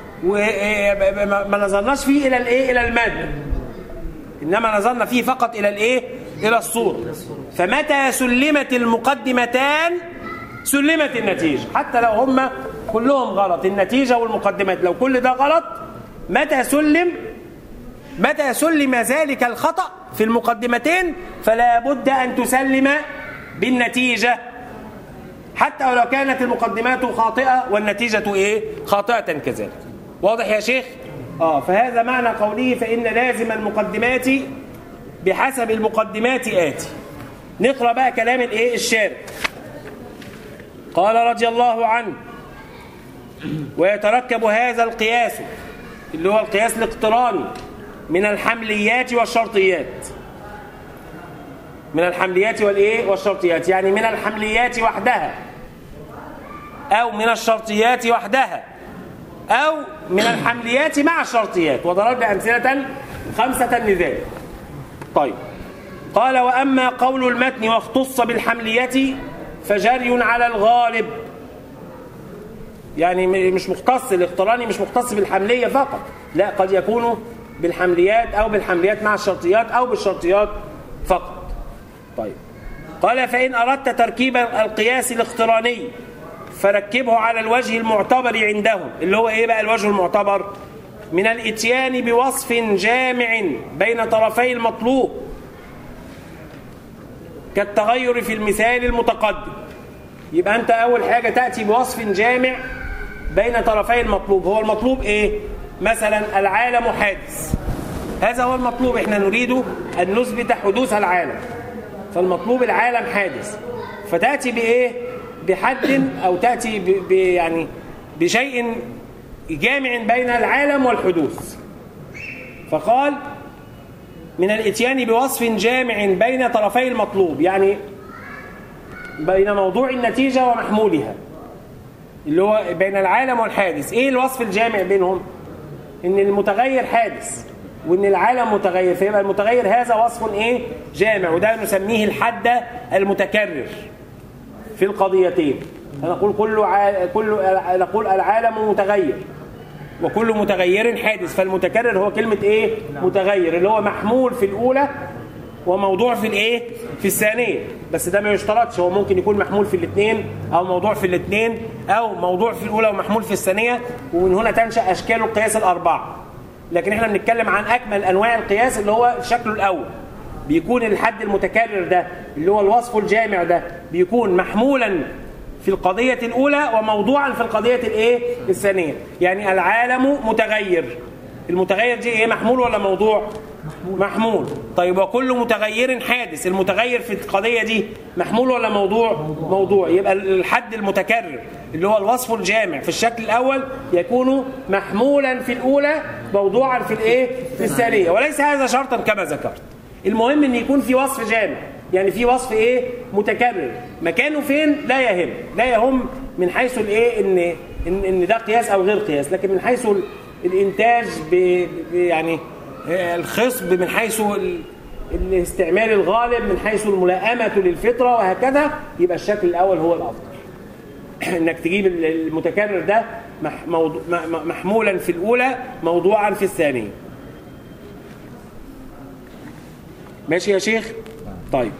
وما نظرناش فيه إلى الإيه إلى المادة إنما نظرنا فيه فقط إلى الإيه إلى الصورة فمتى سلمت المقدمتان سلمت النتيجة حتى لو هم كلهم غلط النتيجة والمقدمات لو كل ده غلط متى سلم متى سلم ذلك الخطأ في المقدمتين فلا بد أن تسلم بالنتيجة حتى ولو كانت المقدمات خاطئة والنتيجة إيه؟ خاطئة كذلك واضح يا شيخ؟ آه فهذا معنى قوله فإن لازم المقدمات بحسب المقدمات آتي نقرأ بقى كلام الإيه؟ الشارع قال رضي الله عنه ويتركب هذا القياس اللي هو القياس الاقتراني من الحمليات والشرطيات من الحمليات والايه والشرطيات يعني من الحمليات وحدها او من الشرطيات وحدها او من الحمليات مع الشرطيات وضربنا امثله خمسه لذلك طيب قال واما قول المتن واختص بالحمليات فجري على الغالب يعني مش مختص الاقتراني مش مختص بالحمليه فقط لا قد يكون بالحمليات او بالحمليات مع الشرطيات او بالشرطيات فقط طيب قال فإن أردت تركيب القياس الاقتراني فركبه على الوجه المعتبر عندهم اللي هو إيه بقى الوجه المعتبر من الاتيان بوصف جامع بين طرفي المطلوب كالتغير في المثال المتقدم يبقى أنت أول حاجة تأتي بوصف جامع بين طرفي المطلوب هو المطلوب إيه؟ مثلا العالم حادث هذا هو المطلوب احنا نريد أن نثبت حدوث العالم فالمطلوب العالم حادث فتأتي بإيه؟ بحد أو تأتي ب يعني بشيء جامع بين العالم والحدوث فقال من الاتيان بوصف جامع بين طرفي المطلوب يعني بين موضوع النتيجة ومحمولها اللي هو بين العالم والحادث ايه الوصف الجامع بينهم ان المتغير حادث وان العالم متغير فيبقى المتغير هذا وصف ايه جامع وده نسميه الحد المتكرر في القضيتين نقول كل ع... كل نقول العالم متغير وكل متغير حادث فالمتكرر هو كلمة ايه متغير اللي هو محمول في الأولى وموضوع في الايه في الثانيه بس ده ما يشترطش هو ممكن يكون محمول في الاثنين او موضوع في الاثنين او موضوع في الاولى ومحمول في الثانيه ومن هنا تنشا اشكال القياس الاربعه لكن احنا بنتكلم عن اكمل انواع القياس اللي هو شكله الاول بيكون الحد المتكرر ده اللي هو الوصف الجامع ده بيكون محمولا في القضية الأولى وموضوعا في القضية الإيه؟ الثانية يعني العالم متغير المتغير دي إيه محمول ولا موضوع؟ محمول, محمول. طيب وكل متغير حادث المتغير في القضية دي محمول ولا موضوع؟ موضوع, موضوع. يبقى الحد المتكرر اللي هو الوصف الجامع في الشكل الأول يكون محمولا في الأولى موضوعا في الإيه؟ في الثانية وليس هذا شرطا كما ذكرت المهم ان يكون في وصف جامع يعني في وصف ايه متكرر مكانه فين لا يهم لا يهم من حيث الايه ان ان, إن ده قياس او غير قياس لكن من حيث الانتاج ب يعني الخصب من حيث الاستعمال الغالب من حيث الملائمه للفطره وهكذا يبقى الشكل الاول هو الافضل انك تجيب المتكرر ده محمولا في الاولى موضوعا في الثانيه ماشي يا شيخ طيب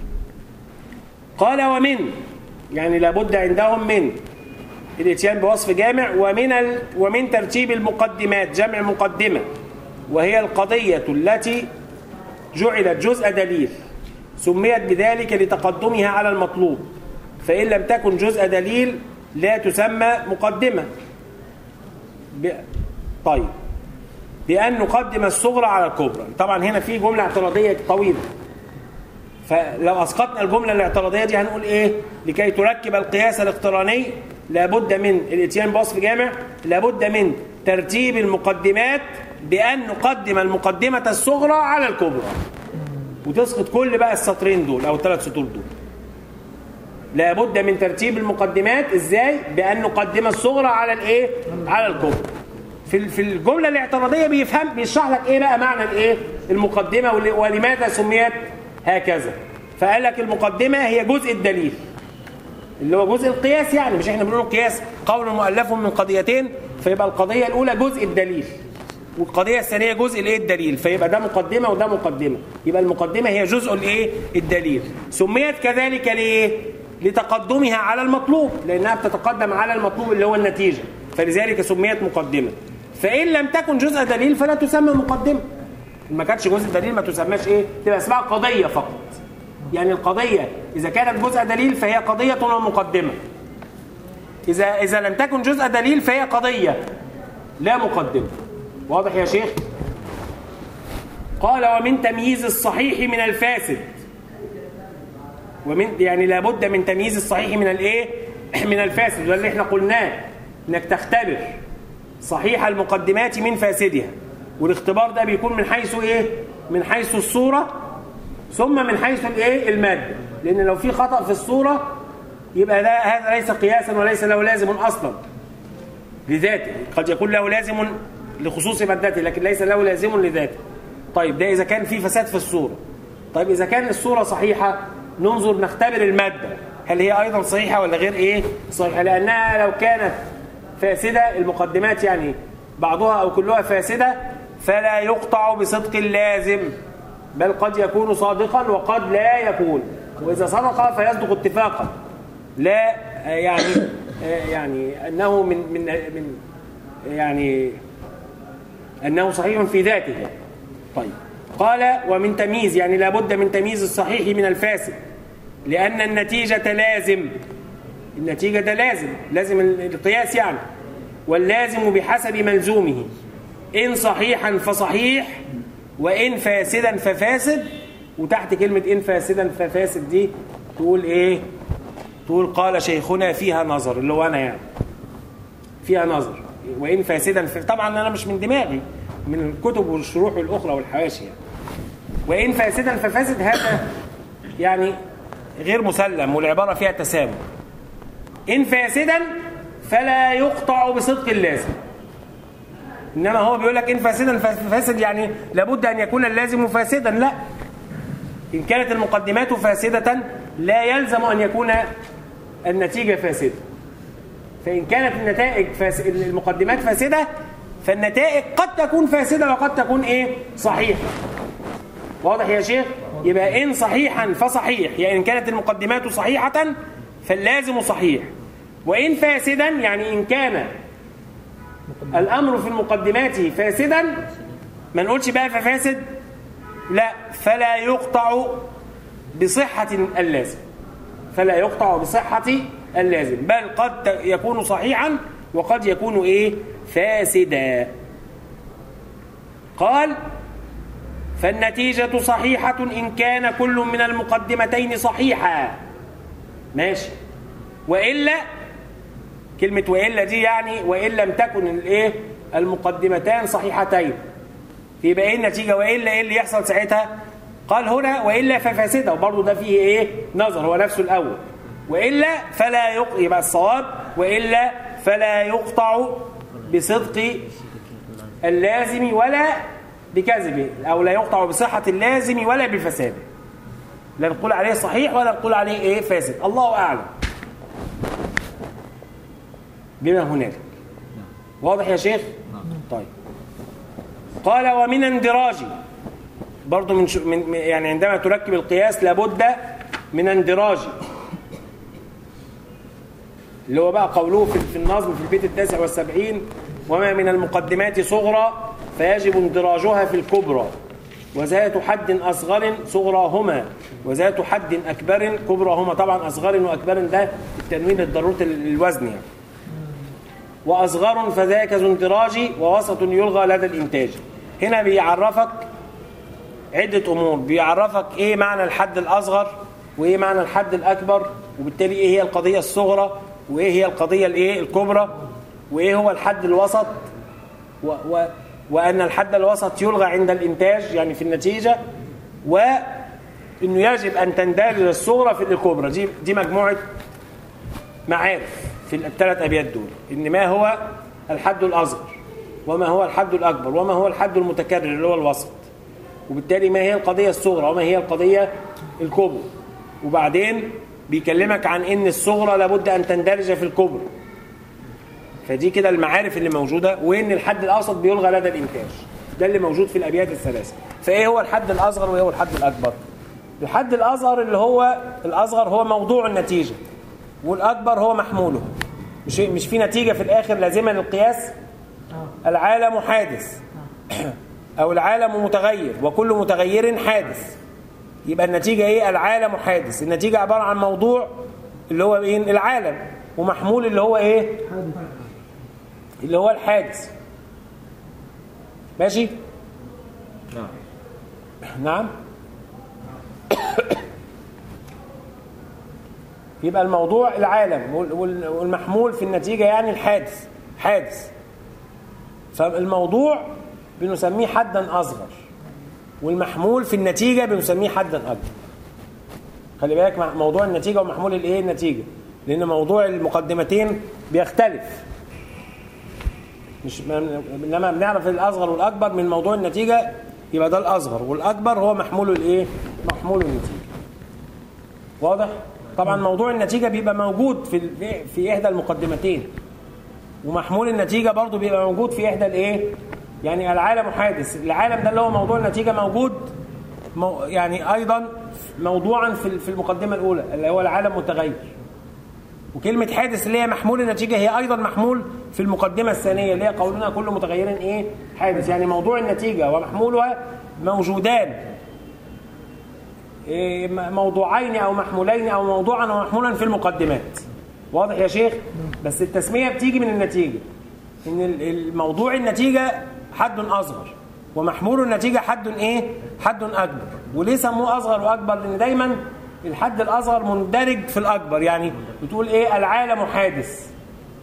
قال ومن يعني لابد عندهم من الاتيان بوصف جامع ومن ال ومن ترتيب المقدمات جمع مقدمة وهي القضية التي جعلت جزء دليل سميت بذلك لتقدمها على المطلوب فإن لم تكن جزء دليل لا تسمى مقدمة ب... طيب بأن نقدم الصغرى على الكبرى طبعا هنا في جملة اعتراضية طويلة فلو أسقطنا الجملة الاعتراضية دي هنقول إيه لكي تركب القياس الاقتراني لابد من الاتيان بوصف جامع لابد من ترتيب المقدمات بأن نقدم المقدمة الصغرى على الكبرى وتسقط كل بقى السطرين دول أو الثلاث سطور دول لابد من ترتيب المقدمات ازاي بأن نقدم الصغرى على الايه على الكبرى في في الجمله الاعتراضيه بيفهم بيشرح لك ايه بقى معنى الايه المقدمه ولماذا سميت هكذا فقال لك المقدمه هي جزء الدليل اللي هو جزء القياس يعني مش احنا بنقول القياس قول مؤلف من قضيتين فيبقى القضيه الاولى جزء الدليل والقضيه الثانيه جزء الايه الدليل فيبقى ده مقدمه وده مقدمه يبقى المقدمه هي جزء الايه الدليل سميت كذلك ليه لتقدمها على المطلوب لانها بتتقدم على المطلوب اللي هو النتيجه فلذلك سميت مقدمه فإن لم تكن جزء دليل فلا تسمى مقدمة ما كانتش جزء دليل ما تسماش إيه تبقى اسمها قضية فقط يعني القضية إذا كانت جزء دليل فهي قضية ومقدمة إذا إذا لم تكن جزء دليل فهي قضية لا مقدمة واضح يا شيخ قال ومن تمييز الصحيح من الفاسد ومن يعني لابد من تمييز الصحيح من الايه من الفاسد وده اللي احنا قلناه انك تختبر صحيح المقدمات من فاسدها والاختبار ده بيكون من حيث ايه من حيث الصورة ثم من حيث الايه المادة لان لو في خطأ في الصورة يبقى ده هذا ليس قياسا وليس له لازم اصلا لذاته قد يكون له لازم لخصوص مادته لكن ليس له لازم لذاته طيب ده اذا كان في فساد في الصورة طيب اذا كان الصورة صحيحة ننظر نختبر المادة هل هي ايضا صحيحة ولا غير ايه صحيحة لانها لو كانت فاسدة المقدمات يعني بعضها أو كلها فاسدة فلا يقطع بصدق اللازم بل قد يكون صادقا وقد لا يكون وإذا صدق فيصدق اتفاقا لا يعني يعني أنه من من من يعني أنه صحيح في ذاته طيب قال ومن تمييز يعني لابد من تمييز الصحيح من الفاسد لأن النتيجة لازم النتيجة ده لازم لازم القياس يعني واللازم بحسب ملزومه إن صحيحا فصحيح وإن فاسدا ففاسد وتحت كلمة إن فاسدا ففاسد دي تقول إيه تقول قال شيخنا فيها نظر اللي هو أنا يعني فيها نظر وإن فاسدا ف... طبعا أنا مش من دماغي من الكتب والشروح الأخرى والحواشي يعني. وإن فاسدا ففاسد هذا يعني غير مسلم والعبارة فيها تسامح إن فاسدا فلا يقطع بصدق اللازم إنما هو بيقول لك إن فاسدا فاسد يعني لابد أن يكون اللازم فاسدا لا إن كانت المقدمات فاسدة لا يلزم أن يكون النتيجة فاسدة فإن كانت النتائج فاس... المقدمات فاسدة فالنتائج قد تكون فاسدة وقد تكون إيه صحيحة واضح يا شيخ يبقى إن صحيحا فصحيح يعني إن كانت المقدمات صحيحة فاللازم صحيح وإن فاسدا يعني إن كان الأمر في المقدمات فاسدا ما نقولش بقى ففاسد لا فلا يقطع بصحة اللازم فلا يقطع بصحة اللازم بل قد يكون صحيحا وقد يكون إيه فاسدا قال فالنتيجة صحيحة إن كان كل من المقدمتين صحيحا ماشي وإلا كلمة وإلا دي يعني وإن لم تكن الإيه المقدمتان صحيحتين يبقى إيه النتيجة وإلا إيه اللي يحصل ساعتها قال هنا وإلا ففاسدة وبرضه ده فيه إيه نظر هو نفسه الأول وإلا فلا يق... يبقى الصواب وإلا فلا يقطع بصدق اللازم ولا بكذبه أو لا يقطع بصحة اللازم ولا بفساده لا نقول عليه صحيح ولا نقول عليه إيه فاسد الله أعلم بما هنالك واضح يا شيخ طيب قال ومن اندراج برضو من, شو من يعني عندما تركب القياس لابد من اندراج اللي هو بقى قوله في, في النظم في البيت التاسع والسبعين وما من المقدمات صغرى فيجب اندراجها في الكبرى وذات حد أصغر صغراهما وذات حد أكبر كبراهما طبعا أصغر وأكبر ده التنوين للضرورة الوزن يعني وأصغر فذاك ذو اندراج ووسط يلغى لدى الإنتاج هنا بيعرفك عدة أمور بيعرفك إيه معنى الحد الأصغر وإيه معنى الحد الأكبر وبالتالي إيه هي القضية الصغرى وإيه هي القضية الإيه الكبرى وإيه هو الحد الوسط و و وأن الحد الوسط يلغى عند الإنتاج يعني في النتيجة وأنه يجب أن تندرج الصغرى في الكبرى دي, دي مجموعة معارف في الثلاث أبيات دول إن ما هو الحد الأصغر وما هو الحد الأكبر وما هو الحد المتكرر اللي هو الوسط وبالتالي ما هي القضية الصغرى وما هي القضية الكبرى وبعدين بيكلمك عن ان الصغرى لابد ان تندرج في الكبرى فدي كده المعارف اللي موجودة وان الحد الاوسط بيلغى لدى الانتاج ده اللي موجود في الابيات الثلاثه فايه هو الحد الاصغر وايه هو الحد الاكبر الحد الاصغر اللي هو الاصغر هو موضوع النتيجه والاكبر هو محموله مش مش في نتيجه في الاخر لازمه للقياس العالم حادث او العالم متغير وكل متغير حادث يبقى النتيجه ايه العالم حادث النتيجه عباره عن موضوع اللي هو ايه العالم ومحمول اللي هو ايه اللي هو الحادث ماشي نعم نعم يبقى الموضوع العالم وال- وال- والمحمول في النتيجة يعني الحادث حادث فالموضوع بنسميه حدا أصغر والمحمول في النتيجة بنسميه حدا أكبر خلي بالك مع موضوع النتيجة ومحمول الايه النتيجة لأن موضوع المقدمتين بيختلف مش انما بنعرف الاصغر والاكبر من موضوع النتيجه يبقى ده الاصغر والاكبر هو محمول الايه محمول النتيجه واضح طبعا موضوع النتيجه بيبقى موجود في ال- في احدى المقدمتين ومحمول النتيجه برضو بيبقى موجود في احدى الايه يعني العالم حادث العالم ده اللي هو موضوع النتيجه موجود مو يعني ايضا موضوعا في في المقدمه الاولى اللي هو العالم متغير وكلمة حادث اللي هي محمول النتيجة هي أيضا محمول في المقدمة الثانية اللي هي قولنا كل متغير إيه؟ حادث يعني موضوع النتيجة ومحمولها موجودان إيه موضوعين أو محمولين أو موضوعا ومحمولا في المقدمات واضح يا شيخ؟ بس التسمية بتيجي من النتيجة إن الموضوع النتيجة حد أصغر ومحمول النتيجة حد إيه؟ حد أكبر وليه سموه أصغر وأكبر؟ لأن دايما الحد الأصغر مندرج في الأكبر يعني بتقول إيه العالم حادث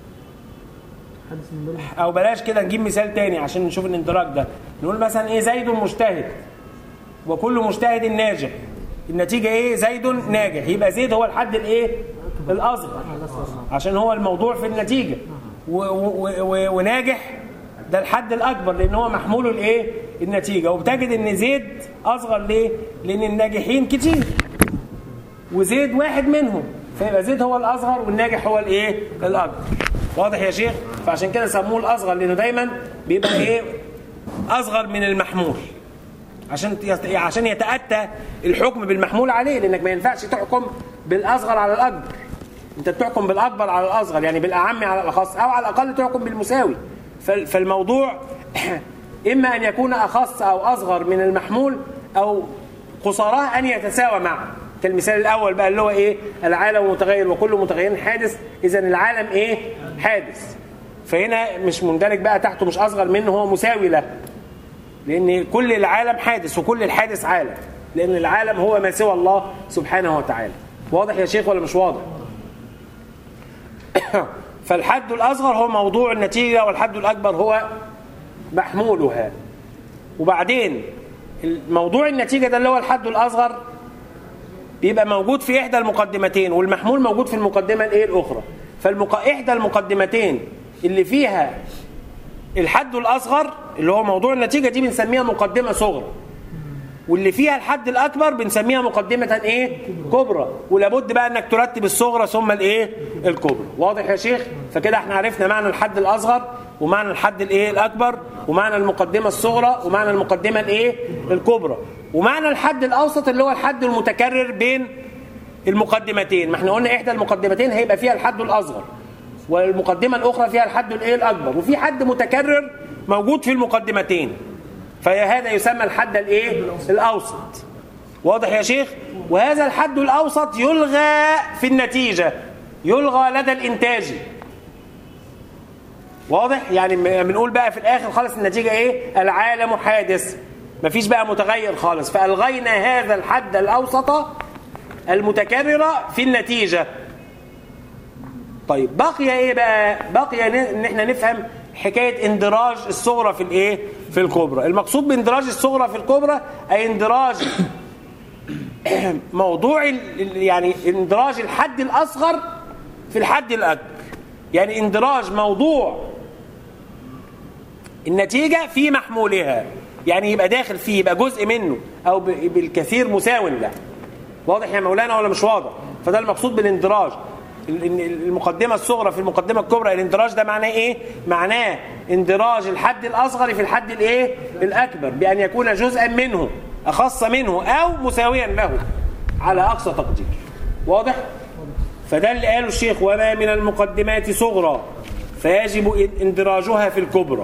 أو بلاش كده نجيب مثال تاني عشان نشوف الاندراج ده نقول مثلا إيه زيد مجتهد وكل مجتهد ناجح النتيجة إيه زيد ناجح يبقى زيد هو الحد الإيه الأصغر عشان هو الموضوع في النتيجة و و و وناجح ده الحد الأكبر لأن هو محمول الإيه النتيجة وبتجد إن زيد أصغر ليه لأن الناجحين كتير وزيد واحد منهم فيبقى زيد هو الأصغر والناجح هو الإيه الأكبر واضح يا شيخ فعشان كده سموه الأصغر لأنه دايما بيبقى إيه أصغر من المحمول عشان عشان يتأتى الحكم بالمحمول عليه لأنك ما ينفعش تحكم بالأصغر على الأكبر أنت بتحكم بالأكبر على الأصغر يعني بالأعم على الأخص أو على الأقل تحكم بالمساوي فالموضوع إما أن يكون أخص أو أصغر من المحمول أو قصاراه أن يتساوى معه كالمثال الأول بقى اللي هو إيه العالم متغير وكل متغير حادث إذا العالم إيه حادث فهنا مش مندرج بقى تحته مش أصغر منه هو مساوي له لأن كل العالم حادث وكل الحادث عالم لأن العالم هو ما سوى الله سبحانه وتعالى واضح يا شيخ ولا مش واضح فالحد الأصغر هو موضوع النتيجة والحد الأكبر هو محمولها وبعدين موضوع النتيجة ده اللي هو الحد الأصغر بيبقى موجود في إحدى المقدمتين والمحمول موجود في المقدمة الإيه الأخرى فالمق... إحدى المقدمتين اللي فيها الحد الأصغر اللي هو موضوع النتيجة دي بنسميها مقدمة صغرى واللي فيها الحد الأكبر بنسميها مقدمة إيه كبرى ولابد بقى أنك ترتب الصغرى ثم الإيه الكبرى واضح يا شيخ فكده احنا عرفنا معنى الحد الأصغر ومعنى الحد الإيه الأكبر ومعنى المقدمة الصغرى ومعنى المقدمة الإيه الكبرى ومعنى الحد الأوسط اللي هو الحد المتكرر بين المقدمتين ما احنا قلنا إحدى المقدمتين هيبقى فيها الحد الأصغر والمقدمة الأخرى فيها الحد الإيه الأكبر وفي حد متكرر موجود في المقدمتين فهذا يسمى الحد الإيه الأوسط واضح يا شيخ وهذا الحد الأوسط يلغى في النتيجة يلغى لدى الإنتاج واضح يعني بنقول بقى في الآخر خالص النتيجة إيه العالم حادث مفيش بقى متغير خالص فألغينا هذا الحد الأوسط المتكررة في النتيجة طيب بقي ايه بقى بقي ان احنا نفهم حكايه اندراج الصغرى في الايه في الكبرى المقصود باندراج الصغرى في الكبرى اي اندراج موضوع يعني اندراج الحد الاصغر في الحد الاكبر يعني اندراج موضوع النتيجه في محمولها يعني يبقى داخل فيه يبقى جزء منه او بالكثير مساو له واضح يا مولانا ولا مش واضح فده المقصود بالاندراج المقدمة الصغرى في المقدمة الكبرى الاندراج ده معناه ايه معناه اندراج الحد الاصغر في الحد الايه الاكبر بان يكون جزءا منه اخص منه او مساويا له على اقصى تقدير واضح فده اللي قاله الشيخ وما من المقدمات صغرى فيجب اندراجها في الكبرى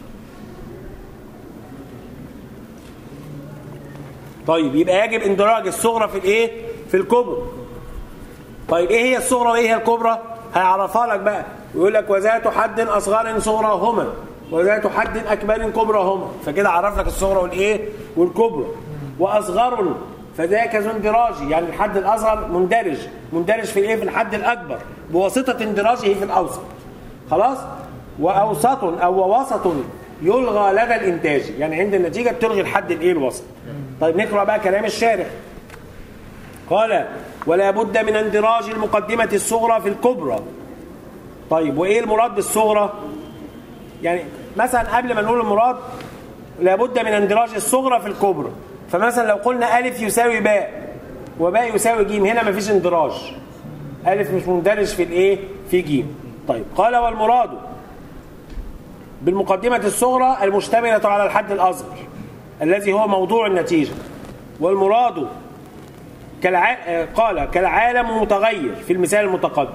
طيب يبقى يجب اندراج الصغرى في الايه في الكبرى طيب ايه هي الصغرى وايه هي الكبرى هيعرفها لك بقى يقول لك وذات حد اصغر صغرىهما وذات حد اكبر كبرىهما فكده عرف لك الصغرى والايه والكبرى واصغر فذاك ذو اندراجي يعني الحد الاصغر مندرج مندرج في ايه في الحد الاكبر بواسطه اندراجه في الاوسط خلاص واوسط او وسط يلغى لدى الانتاج يعني عند النتيجه بتلغي الحد الايه الوسط طيب نقرا بقى كلام الشارح قال ولا بد من اندراج المقدمة الصغرى في الكبرى طيب وإيه المراد بالصغرى يعني مثلا قبل ما نقول المراد لابد من اندراج الصغرى في الكبرى فمثلا لو قلنا ألف يساوي باء وباء يساوي جيم هنا مفيش اندراج ألف مش مندرج في الإيه في جيم طيب قال والمراد بالمقدمة الصغرى المشتملة على الحد الأصغر الذي هو موضوع النتيجة والمراد كالع... آه، قال كالعالم متغير في المثال المتقدم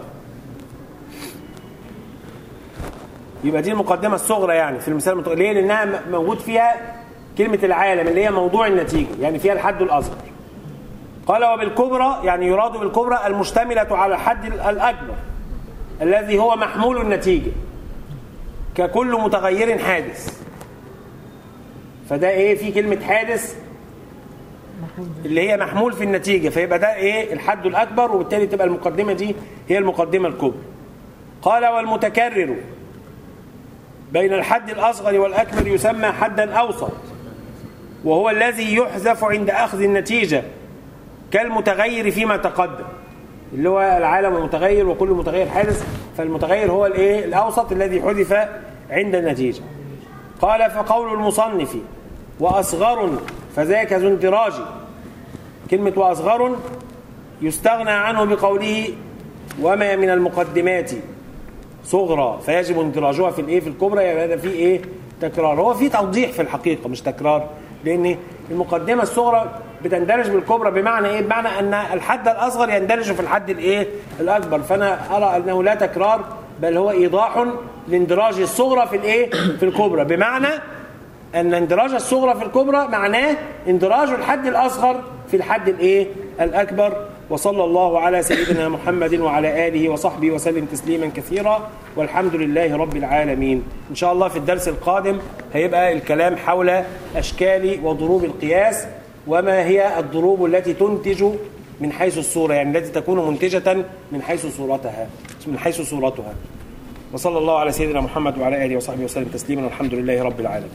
يبقى دي المقدمة الصغرى يعني في المثال المتقدم ليه؟ لأنها م- موجود فيها كلمة العالم اللي هي موضوع النتيجة يعني فيها الحد الأصغر قال وبالكبرى يعني يراد بالكبرى المشتملة على الحد الأكبر الذي هو محمول النتيجة ككل متغير حادث فده ايه في كلمة حادث اللي هي محمول في النتيجة فيبقى ده ايه الحد الأكبر وبالتالي تبقى المقدمة دي هي المقدمة الكبرى قال والمتكرر بين الحد الأصغر والأكبر يسمى حدا أوسط وهو الذي يحذف عند أخذ النتيجة كالمتغير فيما تقدم اللي هو العالم متغير وكل متغير حادث فالمتغير هو الايه الاوسط الذي حذف عند النتيجه قال فقول المصنف واصغر فذاك ذو اندراج كلمه واصغر يستغنى عنه بقوله وما من المقدمات صغرى فيجب اندراجها في الايه في الكبرى يبقى هذا في ايه تكرار هو في توضيح في الحقيقه مش تكرار لان المقدمه الصغرى بتندرج بالكبرى بمعنى ايه بمعنى ان الحد الاصغر يندرج في الحد الايه الاكبر فانا ارى انه لا تكرار بل هو ايضاح لاندراج الصغرى في الايه في الكبرى بمعنى ان اندراج الصغرى في الكبرى معناه اندراج الحد الاصغر في الحد الايه الاكبر وصلى الله على سيدنا محمد وعلى اله وصحبه وسلم تسليما كثيرا والحمد لله رب العالمين ان شاء الله في الدرس القادم هيبقى الكلام حول اشكال وضروب القياس وما هي الضروب التي تنتج من حيث الصورة يعني التي تكون منتجة من حيث صورتها من حيث صورتها وصلى الله على سيدنا محمد وعلى آله وصحبه وسلم تسليما والحمد لله رب العالمين